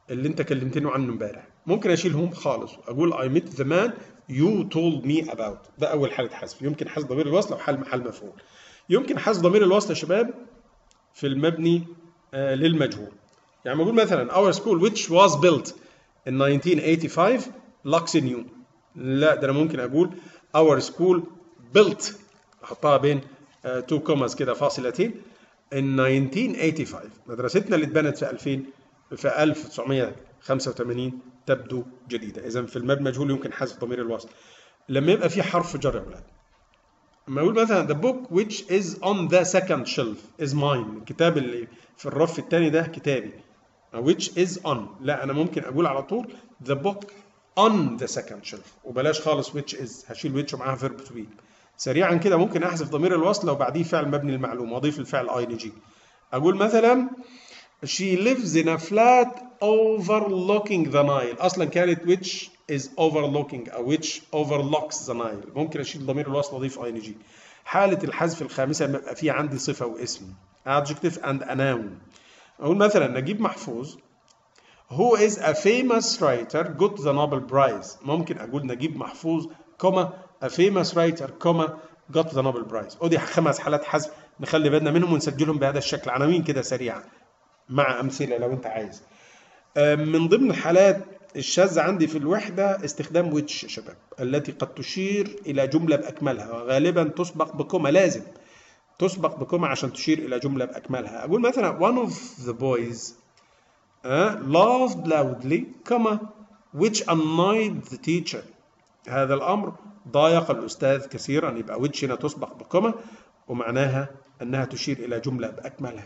اللي انت كلمتني عنه امبارح ممكن اشيل هم خالص واقول I met the man you told me about ده اول حاله حذف يمكن حذف ضمير الوصل او حال محل مفعول يمكن حذف ضمير الوصل يا شباب في المبني آه للمجهول يعني بقول مثلا our school which was built in 1985 locks in you لا ده انا ممكن اقول our school built احطها بين تو كوماز كده فاصلتين in 1985 مدرستنا اللي اتبنت في 2000 في 1985 تبدو جديده اذا في المبنى مجهول يمكن حذف ضمير الوصل لما يبقى في حرف جر يا اولاد لما اقول مثلا the book which is on the second shelf is mine الكتاب اللي في الرف الثاني ده كتابي which is on لا انا ممكن اقول على طول the book on the second shelf وبلاش خالص which is هشيل which ومعاها verb to be سريعا كده ممكن احذف ضمير الوصل لو بعديه فعل مبني للمعلومه واضيف الفعل اي ان جي اقول مثلا she lives in a flat overlooking the Nile اصلا كانت which is overlooking او which overlooks the Nile ممكن اشيل ضمير الوصل واضيف اي ان جي حاله الحذف الخامسه لما يبقى في عندي صفه واسم adjective and a noun اقول مثلا نجيب محفوظ who is a famous writer got the Nobel Prize ممكن اقول نجيب محفوظ كوما a famous writer كوما got the Nobel Prize ودي خمس حالات حذف نخلي بالنا منهم ونسجلهم بهذا الشكل عناوين كده سريعه مع امثله لو انت عايز من ضمن الحالات الشاذة عندي في الوحدة استخدام ويتش يا شباب التي قد تشير إلى جملة بأكملها وغالبا تسبق بكوما لازم تسبق بكوما عشان تشير إلى جملة بأكملها أقول مثلا one of the boys uh, laughed loudly كما which annoyed the teacher هذا الأمر ضايق الأستاذ كثيرا يبقى which هنا تسبق بكوما ومعناها أنها تشير إلى جملة بأكملها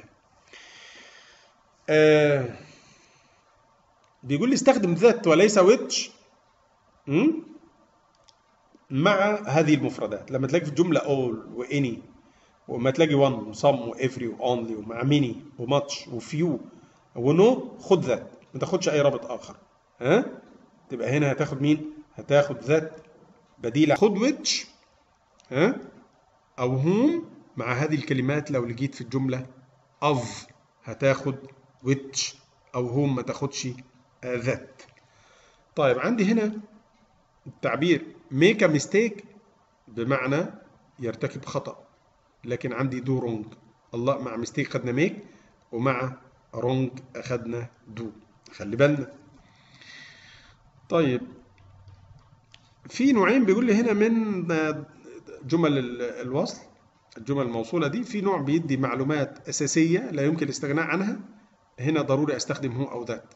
آه بيقول لي استخدم ذات وليس which مع هذه المفردات لما تلاقي في الجملة all و any وما تلاقي one و some و every و only ومع many و much و few و no خد ذات ما تاخدش أي رابط آخر ها تبقى هنا هتاخد مين؟ هتاخد ذات بديلة خد which ها أو whom مع هذه الكلمات لو لقيت في الجملة of هتاخد which أو whom ما تاخدش ذات طيب عندي هنا التعبير make a mistake بمعنى يرتكب خطأ لكن عندي do wrong الله مع mistake خدنا make ومع wrong أخدنا do خلي بالنا طيب في نوعين بيقول لي هنا من جمل الوصل الجمل الموصولة دي في نوع بيدي معلومات أساسية لا يمكن الاستغناء عنها هنا ضروري أستخدم هو أو ذات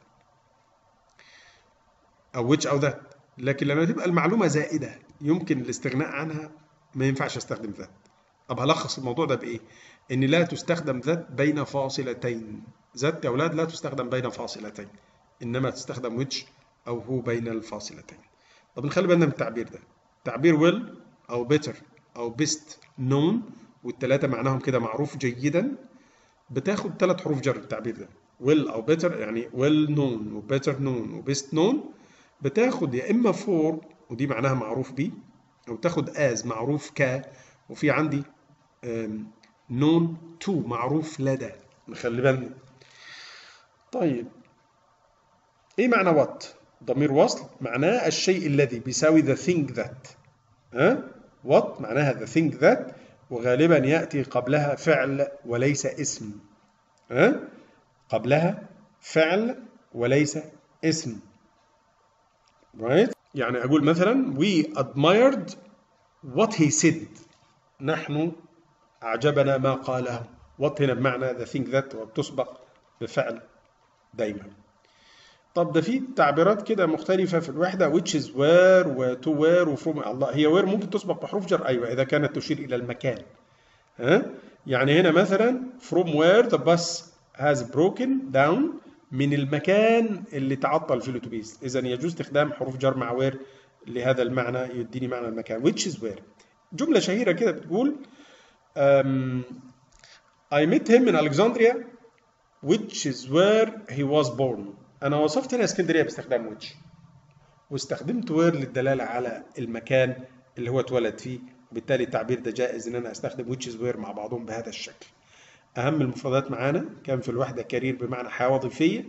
أو which أو ذات لكن لما تبقى المعلومة زائدة يمكن الاستغناء عنها ما ينفعش استخدم ذات طب هلخص الموضوع ده بإيه؟ إن لا تستخدم ذات بين فاصلتين ذات يا أولاد لا تستخدم بين فاصلتين إنما تستخدم which أو هو بين الفاصلتين طب نخلي بالنا من التعبير ده تعبير will أو better أو best known والتلاتة معناهم كده معروف جيدا بتاخد ثلاث حروف جر التعبير ده will أو better يعني well known و better known و best known بتاخد يا إما for ودي معناها معروف بيه أو تاخد as معروف ك وفي عندي known to معروف لدى نخلي بالنا طيب إيه معنى what؟ ضمير وصل معناه الشيء الذي بيساوي the thing that ها؟ what معناها the thing that وغالبا يأتي قبلها فعل وليس اسم ها؟ قبلها فعل وليس اسم right يعني أقول مثلا we admired what he said نحن أعجبنا ما قاله what هنا بمعنى the thing that وبتسبق بفعل دايما طب ده في تعبيرات كده مختلفة في الوحدة which is where و to where و from الله هي where ممكن تسبق بحروف جر أيوة إذا كانت تشير إلى المكان ها يعني هنا مثلا from where the bus has broken down من المكان اللي تعطل فيه الاتوبيس اذا يجوز استخدام حروف جر مع وير لهذا المعنى يديني معنى المكان which is where جملة شهيرة كده بتقول um, I met him in Alexandria which is where he was born أنا وصفت هنا اسكندرية باستخدام which واستخدمت where للدلالة على المكان اللي هو اتولد فيه وبالتالي التعبير ده جائز ان انا استخدم which is where مع بعضهم بهذا الشكل اهم المفردات معانا كان في الوحده كارير بمعنى حياه وظيفيه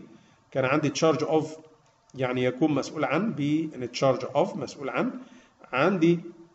كان عندي تشارج اوف يعني يكون مسؤول عن ب تشارج اوف مسؤول عن عندي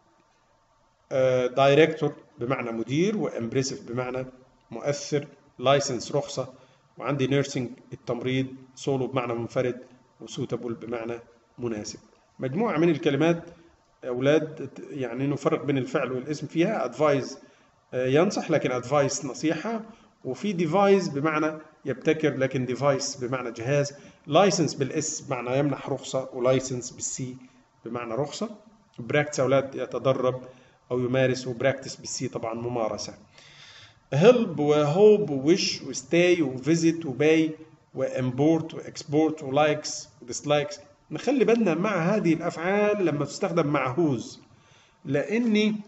دايركتور بمعنى مدير وامبريسيف بمعنى مؤثر لايسنس رخصه وعندي نيرسينج التمريض سولو بمعنى منفرد وسوتابل بمعنى مناسب مجموعه من الكلمات اولاد يعني نفرق بين الفعل والاسم فيها ادفايز ينصح لكن ادفايس نصيحه وفي ديفايس بمعنى يبتكر لكن ديفايس بمعنى جهاز لايسنس بالاس بمعنى يمنح رخصه ولايسنس بالسي بمعنى رخصه براكتس اولاد يتدرب او يمارس وبراكتس بالسي طبعا ممارسه هيلب وهوب ووش وستاي وفيزيت وباي وامبورت واكسبورت ولايكس وديسلايكس نخلي بالنا مع هذه الافعال لما تستخدم مع هوز لاني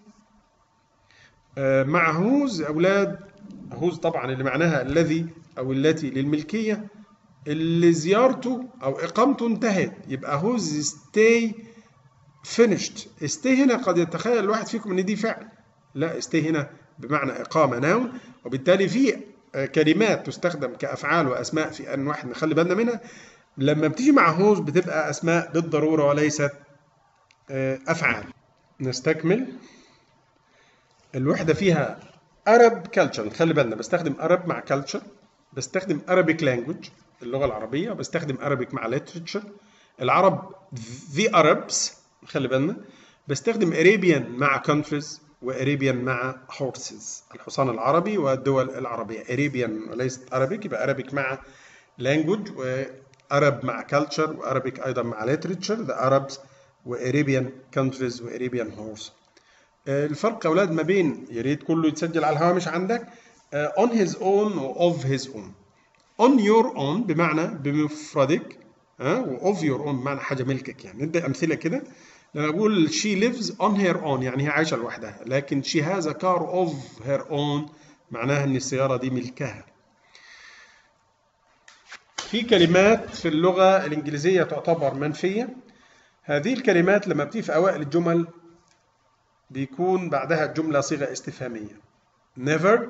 مع هوز اولاد هوز طبعا اللي معناها الذي او التي للملكيه اللي زيارته او اقامته انتهت يبقى هوز ستاي finished ستاي هنا قد يتخيل الواحد فيكم ان دي فعل لا ستاي هنا بمعنى اقامه ناون وبالتالي في كلمات تستخدم كافعال واسماء في ان واحد نخلي بالنا منها لما بتيجي مع هوز بتبقى اسماء بالضروره وليست افعال نستكمل الوحده فيها Arab culture نخلي بالنا بستخدم Arab مع culture بستخدم Arabic language اللغة العربية بستخدم Arabic مع literature العرب the Arabs نخلي بالنا بستخدم Arabian مع countries وأريبيان مع horses الحصان العربي والدول العربية Arabian وليست Arabic يبقى Arabic مع language وأرب مع culture وأرابيك أيضا مع literature the Arabs وأريبيان countries وأريبيان horse الفرق يا اولاد ما بين يا ريت كله يتسجل على الهوامش عندك on his own و of his own on your own بمعنى بمفردك ها و of your own بمعنى حاجه ملكك يعني ندي امثله كده لما اقول she lives on her own يعني هي عايشه لوحدها لكن she has a car of her own معناها ان السياره دي ملكها في كلمات في اللغه الانجليزيه تعتبر منفيه هذه الكلمات لما بتيجي في اوائل الجمل بيكون بعدها جملة صيغة استفهامية never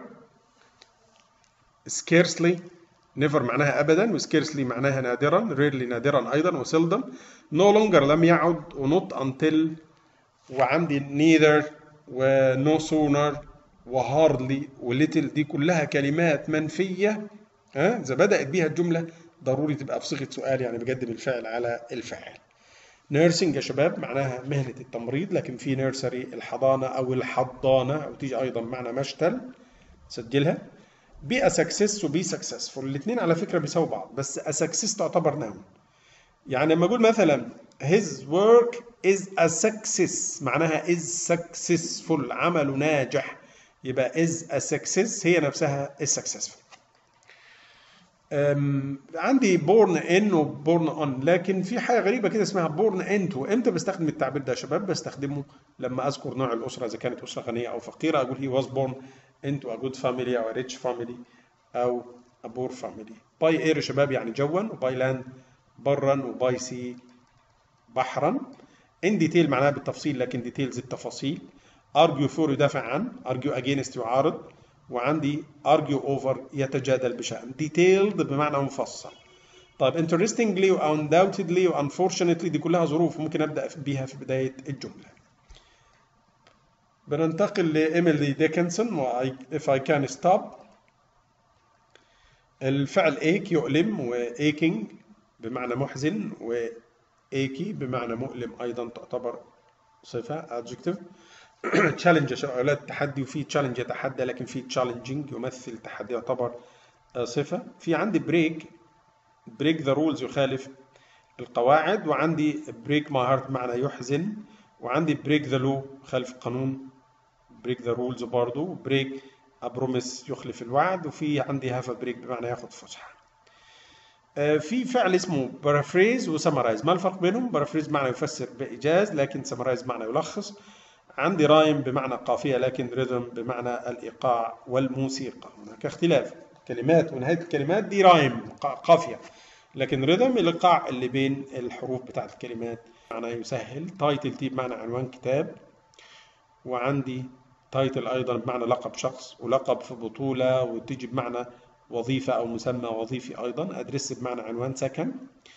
scarcely never معناها أبدا و scarcely معناها نادرا rarely نادرا أيضا و seldom no longer لم يعد و not until وعندي neither و no sooner و hardly و little دي كلها كلمات منفية ها إذا بدأت بيها الجملة ضروري تبقى في صيغة سؤال يعني بقدم الفعل على الفاعل نيرسينج يا شباب معناها مهنة التمريض لكن في نيرسري الحضانة أو الحضانة أو تيجي أيضا معنى مشتل سجلها بي ا سكسس وبي سكسسفول الاثنين على فكرة بيساووا بعض بس ا سكسس تعتبر نون يعني لما أقول مثلا his work is a success معناها is successful عمله ناجح يبقى is a success هي نفسها is successful عندي بورن ان وبورن اون لكن في حاجه غريبه كده اسمها بورن انتو امتى بستخدم التعبير ده يا شباب بستخدمه لما اذكر نوع الاسره اذا كانت اسره غنيه او فقيره اقول هي واز بورن انتو ا جود فاميلي او ريتش فاميلي او ا بور فاميلي باي اير يا شباب يعني جوا وباي لاند برا وباي سي بحرا ان ديتيل معناها بالتفصيل لكن ديتيلز التفاصيل ارجيو فور يدافع عن ارجيو اجينست يعارض وعندي argue over يتجادل بشأن detailed بمعنى مفصل طيب interestingly و undoubtedly و unfortunately دي كلها ظروف ممكن أبدأ بيها في بداية الجملة بننتقل لإيميلي ديكنسون و if I can stop الفعل ache يؤلم و aching بمعنى محزن و achy بمعنى مؤلم أيضا تعتبر صفة adjective تشالنج يا اولاد تحدي وفي تشالنج يتحدى لكن في تشالنجينج يمثل تحدي يعتبر صفه في عندي بريك بريك ذا رولز يخالف القواعد وعندي بريك ماي هارت معنى يحزن وعندي بريك ذا لو خالف القانون بريك ذا رولز برضه بريك ابروميس يخلف الوعد وفي عندي هاف بريك بمعنى ياخد فسحه في فعل اسمه بارافريز وسمرايز ما الفرق بينهم بارافريز معنى يفسر بايجاز لكن سمرايز معنى يلخص عندي رايم بمعنى قافية لكن ريذم بمعنى الإيقاع والموسيقى هناك اختلاف كلمات ونهاية الكلمات دي رايم قافية لكن ريذم الإيقاع اللي بين الحروف بتاعت الكلمات معنى يسهل تايتل تي بمعنى عنوان كتاب وعندي تايتل أيضا بمعنى لقب شخص ولقب في بطولة وتيجي بمعنى وظيفة أو مسمى وظيفي أيضا أدرس بمعنى عنوان سكن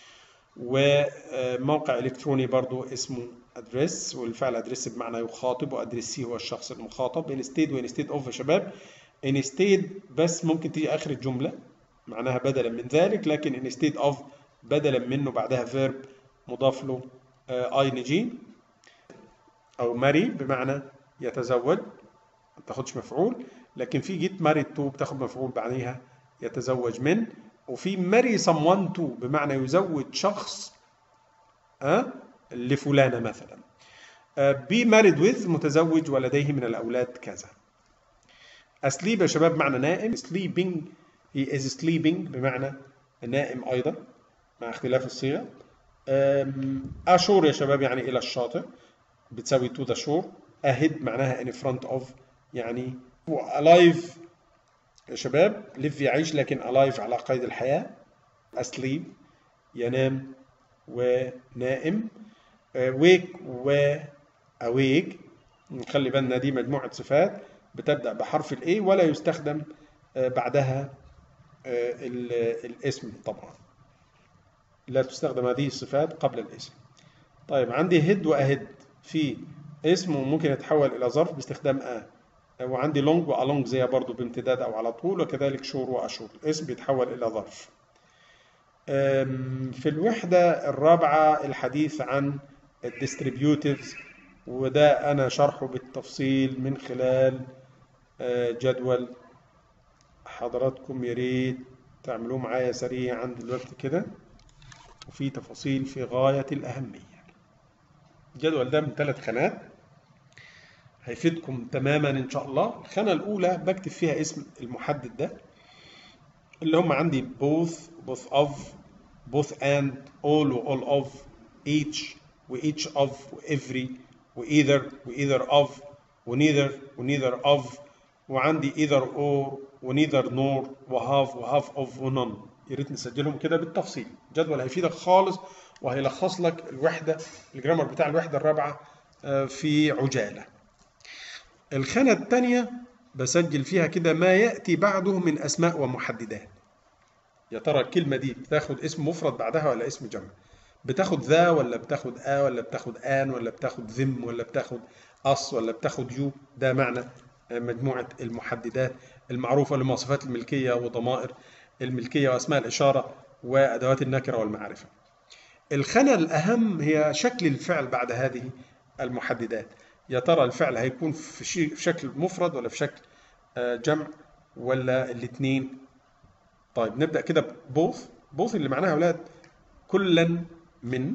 وموقع إلكتروني برضو اسمه أدرس والفعل أدرس بمعنى يخاطب وأدرسي هو الشخص المخاطب انستيد وانستيد أوف يا شباب انستيد بس ممكن تيجي آخر الجملة معناها بدلا من ذلك لكن انستيد أوف بدلا منه بعدها فيرب مضاف له اي ان جي او ماري بمعنى يتزوج ما بتاخدش مفعول لكن في جيت ماري تو بتاخد مفعول بعديها يتزوج من وفي ماري someone تو بمعنى يزوج شخص أه؟ لفلانة مثلا بي ماريد ويز متزوج ولديه من الأولاد كذا أسليب يا شباب معنى نائم sleeping he is sleeping بمعنى نائم أيضا مع اختلاف الصيغة أشور يا شباب يعني إلى الشاطئ بتساوي to the shore ahead معناها in front of يعني alive يا شباب live يعيش لكن alive على قيد الحياة asleep ينام ونائم wake و awake نخلي بالنا دي مجموعة صفات بتبدأ بحرف ال A ولا يستخدم بعدها الاسم طبعا لا تستخدم هذه الصفات قبل الاسم طيب عندي هيد واهد في اسم وممكن يتحول الى ظرف باستخدام ا وعندي لونج والونج زي برضو بامتداد او على طول وكذلك شور واشور اسم بيتحول الى ظرف في الوحدة الرابعة الحديث عن الديستريبيوتيفز وده أنا شرحه بالتفصيل من خلال جدول حضراتكم يا ريت تعملوه معايا سريعا دلوقتي كده وفي تفاصيل في غاية الأهمية الجدول ده من ثلاث خانات هيفيدكم تماما إن شاء الله الخانة الأولى بكتب فيها اسم المحدد ده اللي هم عندي both both of both and all و all of each و each of و every و either و either of و neither و neither of وعندي either or و neither nor و have و have of و none يا ريت نسجلهم كده بالتفصيل جدول هيفيدك خالص وهيلخص لك الوحدة الجرامر بتاع الوحدة الرابعة في عجالة الخانة الثانية بسجل فيها كده ما يأتي بعده من أسماء ومحددات يا ترى الكلمة دي بتاخد اسم مفرد بعدها ولا اسم جمع بتاخد ذا ولا بتاخد آ ولا بتاخد آن ولا بتاخد ذم ولا بتاخد أص ولا بتاخد يو ده معنى مجموعة المحددات المعروفة لمواصفات الملكية وضمائر الملكية وأسماء الإشارة وأدوات النكرة والمعرفة الخانة الأهم هي شكل الفعل بعد هذه المحددات يا ترى الفعل هيكون في شكل مفرد ولا في شكل جمع ولا الاثنين طيب نبدأ كده بوث بوث اللي معناها أولاد كلا من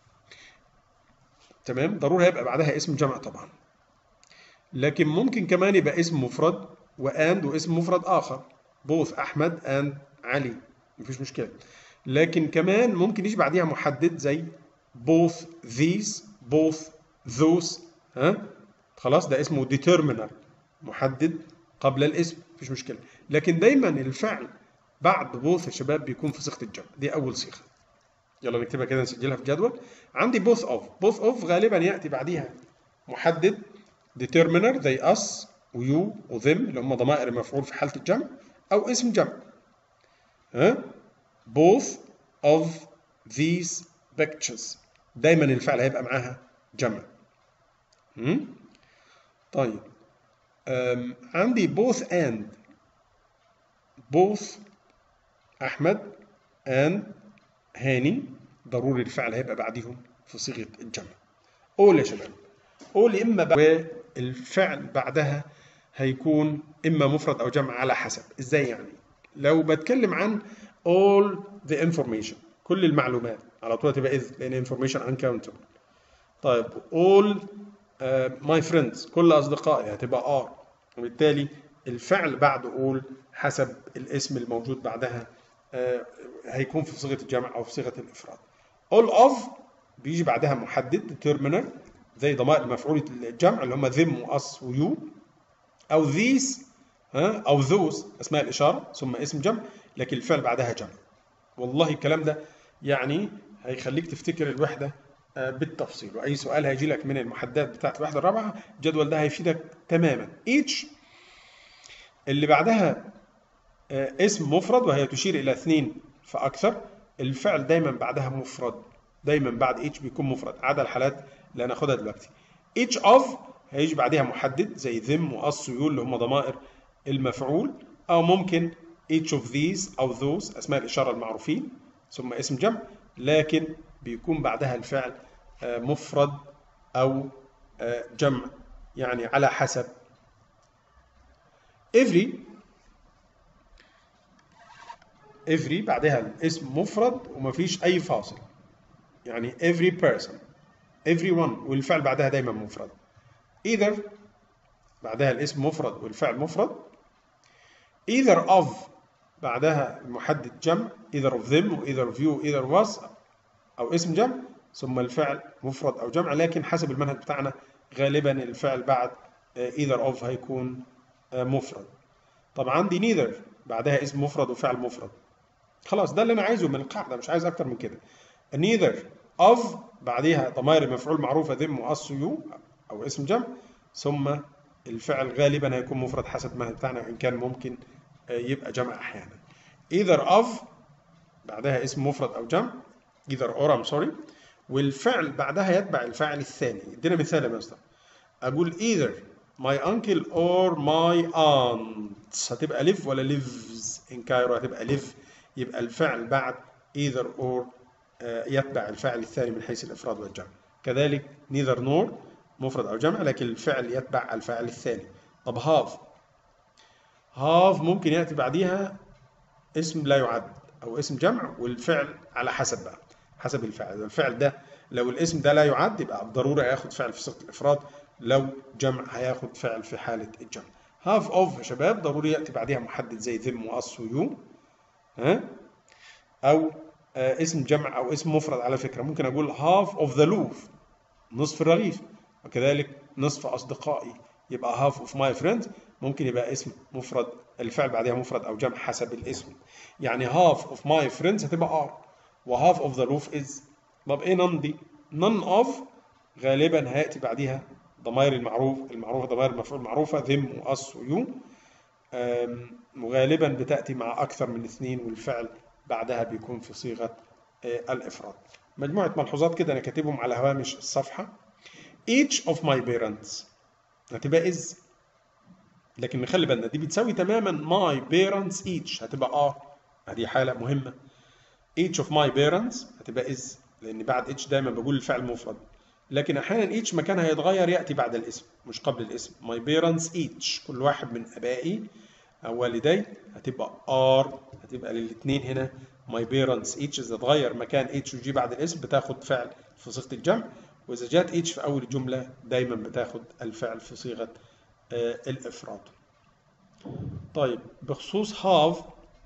تمام ضروري هيبقى بعدها اسم جمع طبعا لكن ممكن كمان يبقى اسم مفرد واند واسم مفرد آخر بوث أحمد اند علي مفيش مشكلة لكن كمان ممكن يجي بعديها محدد زي both these both those ها خلاص ده اسمه determiner محدد قبل الاسم مفيش مشكلة لكن دايما الفعل بعد both يا شباب بيكون في صيغة الجمع دي أول صيغة يلا نكتبها كده نسجلها في جدول عندي both of both of غالبا يأتي بعديها محدد determiner زي us ويو وذم اللي هم ضمائر المفعول في حالة الجمع أو اسم جمع ها both of these pictures دايما الفعل هيبقى معاها جمع م? طيب أم عندي both and both أحمد and هاني ضروري الفعل هيبقى بعديهم في صيغة الجمع قول يا شباب قول إما بعد والفعل بعدها هيكون إما مفرد أو جمع على حسب إزاي يعني لو بتكلم عن all the information كل المعلومات على طول تبقى إذ لأن information uncountable طيب all uh, my friends كل أصدقائي هتبقى are وبالتالي الفعل بعد all حسب الاسم الموجود بعدها uh, هيكون في صيغة الجمع أو في صيغة الإفراد all of بيجي بعدها محدد determiner زي ضمائر مفعولة الجمع اللي هم them وأس ويو أو these ها أو those أسماء الإشارة ثم اسم جمع لكن الفعل بعدها جمع والله الكلام ده يعني هيخليك تفتكر الوحدة بالتفصيل وأي سؤال هيجي لك من المحددات بتاعت الوحدة الرابعة الجدول ده هيفيدك تماما each اللي بعدها آه، اسم مفرد وهي تشير إلى اثنين فأكثر الفعل دايما بعدها مفرد دايما بعد each بيكون مفرد عدا الحالات اللي هناخدها دلوقتي each of هيجي بعدها محدد زي them وأس ويو اللي هم ضمائر المفعول أو ممكن each of these أو those أسماء الإشارة المعروفين ثم اسم جمع لكن بيكون بعدها الفعل آه، مفرد أو آه، جمع يعني على حسب every every بعدها الاسم مفرد ومفيش أي فاصل يعني every person everyone والفعل بعدها دايما مفرد either بعدها الاسم مفرد والفعل مفرد either of بعدها المحدد جمع either of them و either of you either was أو اسم جمع ثم الفعل مفرد أو جمع لكن حسب المنهج بتاعنا غالبا الفعل بعد either of هيكون مفرد طب عندي neither بعدها اسم مفرد وفعل مفرد خلاص ده اللي انا عايزه من القاعده مش عايز اكتر من كده neither of بعديها ضمائر مفعول معروفه them واس يو او اسم جمع ثم الفعل غالبا هيكون مفرد حسب ما بتاعنا وان كان ممكن يبقى جمع احيانا either of بعدها اسم مفرد او جمع either or I'm sorry والفعل بعدها يتبع الفاعل الثاني ادينا مثال يا مستر اقول either my uncle or my aunt هتبقى live ولا lives in Cairo هتبقى live يبقى الفعل بعد either or يتبع الفاعل الثاني من حيث الإفراد والجمع كذلك neither nor مفرد أو جمع لكن الفعل يتبع الفاعل الثاني طب have have ممكن يأتي بعديها اسم لا يعد أو اسم جمع والفعل على حسب بقى حسب الفعل الفعل ده لو الاسم ده لا يعد يبقى بالضرورة هياخد فعل في صيغة الإفراد لو جمع هياخد فعل في حالة الجمع have of يا شباب ضروري يأتي بعديها محدد زي them وأس ويو ها أو آه اسم جمع أو اسم مفرد على فكرة ممكن أقول half of the loaf نصف الرغيف وكذلك نصف أصدقائي يبقى half of my friends ممكن يبقى اسم مفرد الفعل بعدها مفرد أو جمع حسب الاسم يعني half of my friends هتبقى are و half of the loaf is طب إيه none دي؟ none of غالبا هيأتي بعدها ضمائر المعروف المعروفة ضمائر المفعول المعروفة them وأس ويو وغالبا بتأتي مع أكثر من اثنين والفعل بعدها بيكون في صيغة الإفراد مجموعة ملحوظات كده أنا كاتبهم على هوامش الصفحة each of my parents هتبقى is لكن نخلي بالنا دي بتساوي تماما my parents each هتبقى اه هذه حالة مهمة each of my parents هتبقى is لأن بعد each دايما بقول الفعل مفرد لكن أحيانا each مكانها يتغير يأتي بعد الاسم مش قبل الاسم my parents each كل واحد من أبائي أو والدي هتبقى are هتبقى للاثنين هنا my parents each إذا اتغير مكان each ويجي بعد الاسم بتاخد فعل في صيغة الجمع وإذا جات each في أول الجملة دايما بتاخد الفعل في صيغة آه الإفراد. طيب بخصوص have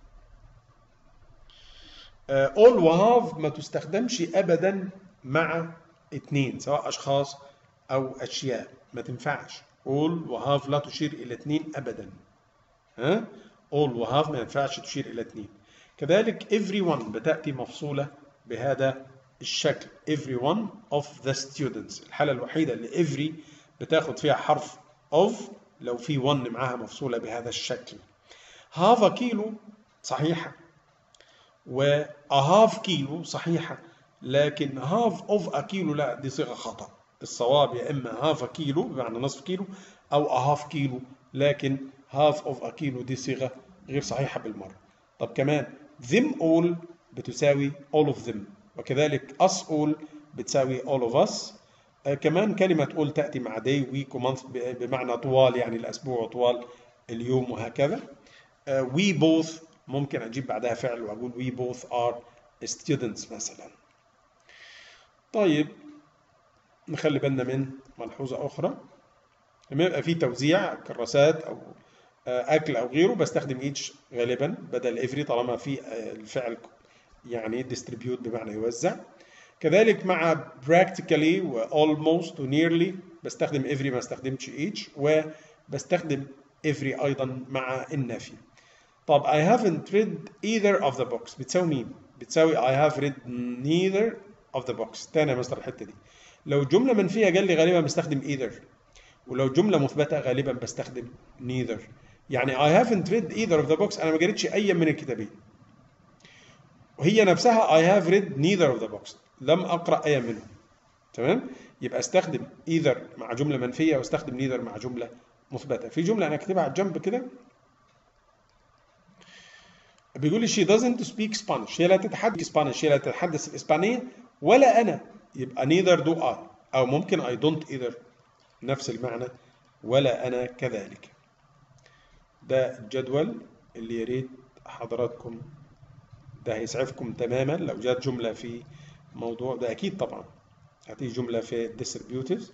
آه all و have ما تستخدمش أبدا مع اتنين سواء أشخاص أو أشياء ما تنفعش all و have لا تشير إلى اتنين أبدا ها all و have ما ينفعش تشير إلى اتنين كذلك everyone بتأتي مفصولة بهذا الشكل every one of the students الحالة الوحيدة اللي every بتاخد فيها حرف of لو في one معاها مفصولة بهذا الشكل have a كيلو صحيحة و a half كيلو صحيحة لكن half of a كيلو لا دي صيغة خطأ الصواب يا إما half a كيلو بمعنى نصف كيلو أو a half كيلو لكن half of a كيلو دي صيغة غير صحيحة بالمرة طب كمان them all بتساوي all of them وكذلك us all بتساوي all of us آه كمان كلمة all تأتي مع day week وmonth بمعنى طوال يعني الأسبوع طوال اليوم وهكذا آه we both ممكن أجيب بعدها فعل وأقول we both are students مثلا طيب نخلي بالنا من ملحوظة أخرى لما يبقى في توزيع كراسات أو أكل أو غيره بستخدم each غالبا بدل every طالما في الفعل يعني distribute بمعنى يوزع كذلك مع practically و almost و nearly بستخدم every ما استخدمش each وبستخدم every أيضا مع النفي طب I haven't read either of the books بتساوي مين؟ بتساوي I have read neither of the books تاني يا مستر الحتة دي لو جملة منفية قال لي غالبا بستخدم either ولو جملة مثبتة غالبا بستخدم neither يعني I haven't read either of the books انا ما قريتش اي من الكتابين وهي نفسها I have read neither of the books لم اقرا اي منهم تمام يبقى استخدم either مع جمله منفيه واستخدم neither مع جمله مثبته في جمله انا اكتبها على الجنب كده بيقول لي she doesn't speak Spanish هي لا تتحدث Spanish هي لا تتحدث الإسبانية ولا أنا يبقى neither do I أو ممكن I don't either نفس المعنى ولا أنا كذلك ده الجدول اللي يا ريت حضراتكم ده هيسعفكم تماما لو جات جملة في موضوع ده أكيد طبعا هتيجي جملة في distributives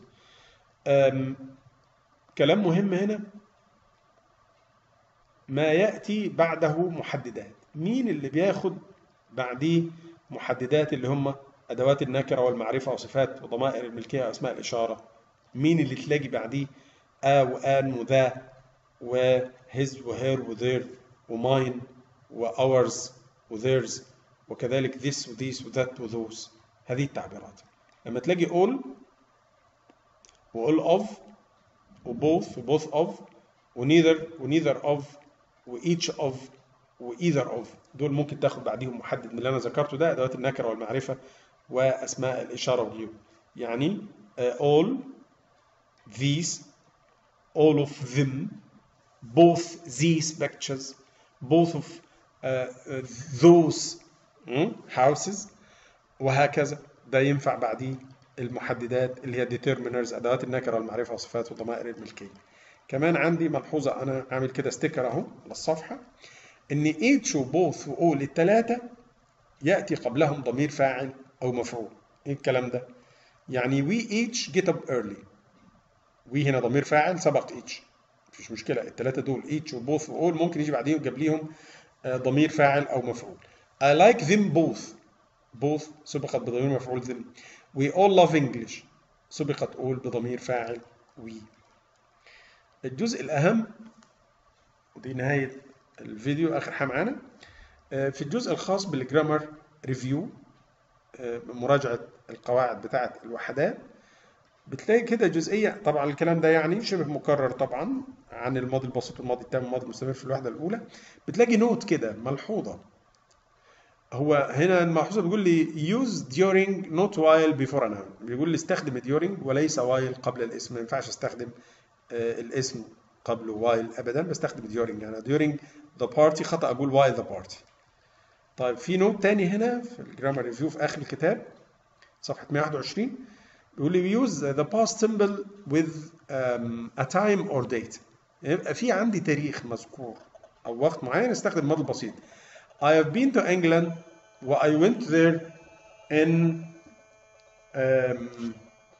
كلام مهم هنا ما يأتي بعده محددات مين اللي بياخد بعديه محددات اللي هم أدوات النكرة والمعرفة وصفات وضمائر الملكية وأسماء الإشارة مين اللي تلاقي بعديه آ وآن وذا وهز وهير وذير وماين وأورز وذيرز وكذلك this وذيس وذات وذوس هذه التعبيرات لما تلاقي all و all of و both و both of و neither و neither of و each of و either of دول ممكن تاخد بعديهم محدد من اللي انا ذكرته ده ادوات النكره والمعرفه واسماء الاشاره والغيوب يعني uh, all these all of them both these pictures both of uh, those houses وهكذا ده ينفع بعديه المحددات اللي هي determiners ادوات النكره والمعرفه وصفات وضمائر الملكيه كمان عندي ملحوظه انا عامل كده ستيكر اهو على الصفحه ان each وبوث وall الثلاثه ياتي قبلهم ضمير فاعل او مفعول ايه الكلام ده يعني we each get up early we هنا ضمير فاعل سبق each مفيش مشكله الثلاثه دول each وبوث وall ممكن يجي بعديهم قبليهم ضمير فاعل او مفعول I like them both both سبقت بضمير مفعول them we all love English سبقت all بضمير فاعل we الجزء الأهم ودي نهاية الفيديو آخر حاجة معانا في الجزء الخاص بالجرامر ريفيو مراجعة القواعد بتاعة الوحدات بتلاقي كده جزئية طبعا الكلام ده يعني شبه مكرر طبعا عن الماضي البسيط والماضي التام والماضي المستمر في الوحدة الأولى بتلاقي نوت كده ملحوظة هو هنا الملحوظة بيقول لي use during not while before a noun بيقول لي استخدم during وليس while قبل الاسم ما ينفعش استخدم الاسم قبله while ابدا بستخدم during يعني during the party خطا اقول while the party طيب في نوت تاني هنا في الجرامر ريفيو في اخر الكتاب صفحه 121 بيقول لي use the past symbol with um, a time or date يبقى في عندي تاريخ مذكور او وقت معين استخدم الماضي البسيط I have been to England و I went there in um,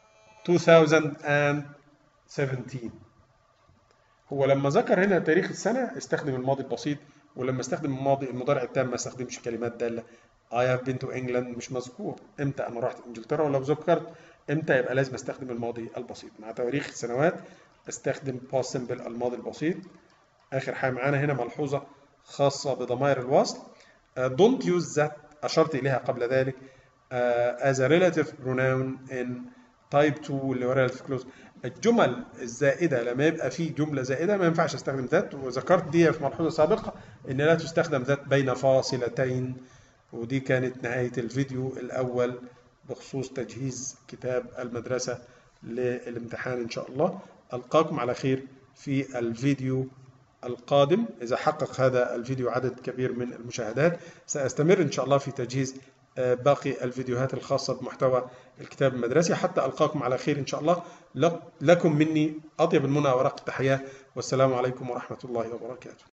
2017 هو لما ذكر هنا تاريخ السنة استخدم الماضي البسيط ولما استخدم الماضي المضارع التام ما استخدمش كلمات دالة I have been to England مش مذكور امتى انا رحت انجلترا ولو ذكرت امتى يبقى لازم استخدم الماضي البسيط مع تواريخ السنوات استخدم past simple الماضي البسيط اخر حاجة معانا هنا ملحوظة خاصة بضمائر الوصل uh, don't use that أشرت إليها قبل ذلك uh, as a relative pronoun in type 2 اللي هو relative clause الجمل الزائدة لما يبقى في جملة زائدة ما ينفعش استخدم ذات وذكرت دي في ملحوظة سابقة إن لا تستخدم ذات بين فاصلتين ودي كانت نهاية الفيديو الأول بخصوص تجهيز كتاب المدرسة للامتحان إن شاء الله ألقاكم على خير في الفيديو القادم إذا حقق هذا الفيديو عدد كبير من المشاهدات سأستمر إن شاء الله في تجهيز باقي الفيديوهات الخاصة بمحتوى الكتاب المدرسي حتى ألقاكم على خير إن شاء الله لكم مني أطيب المنى ورق التحية والسلام عليكم ورحمة الله وبركاته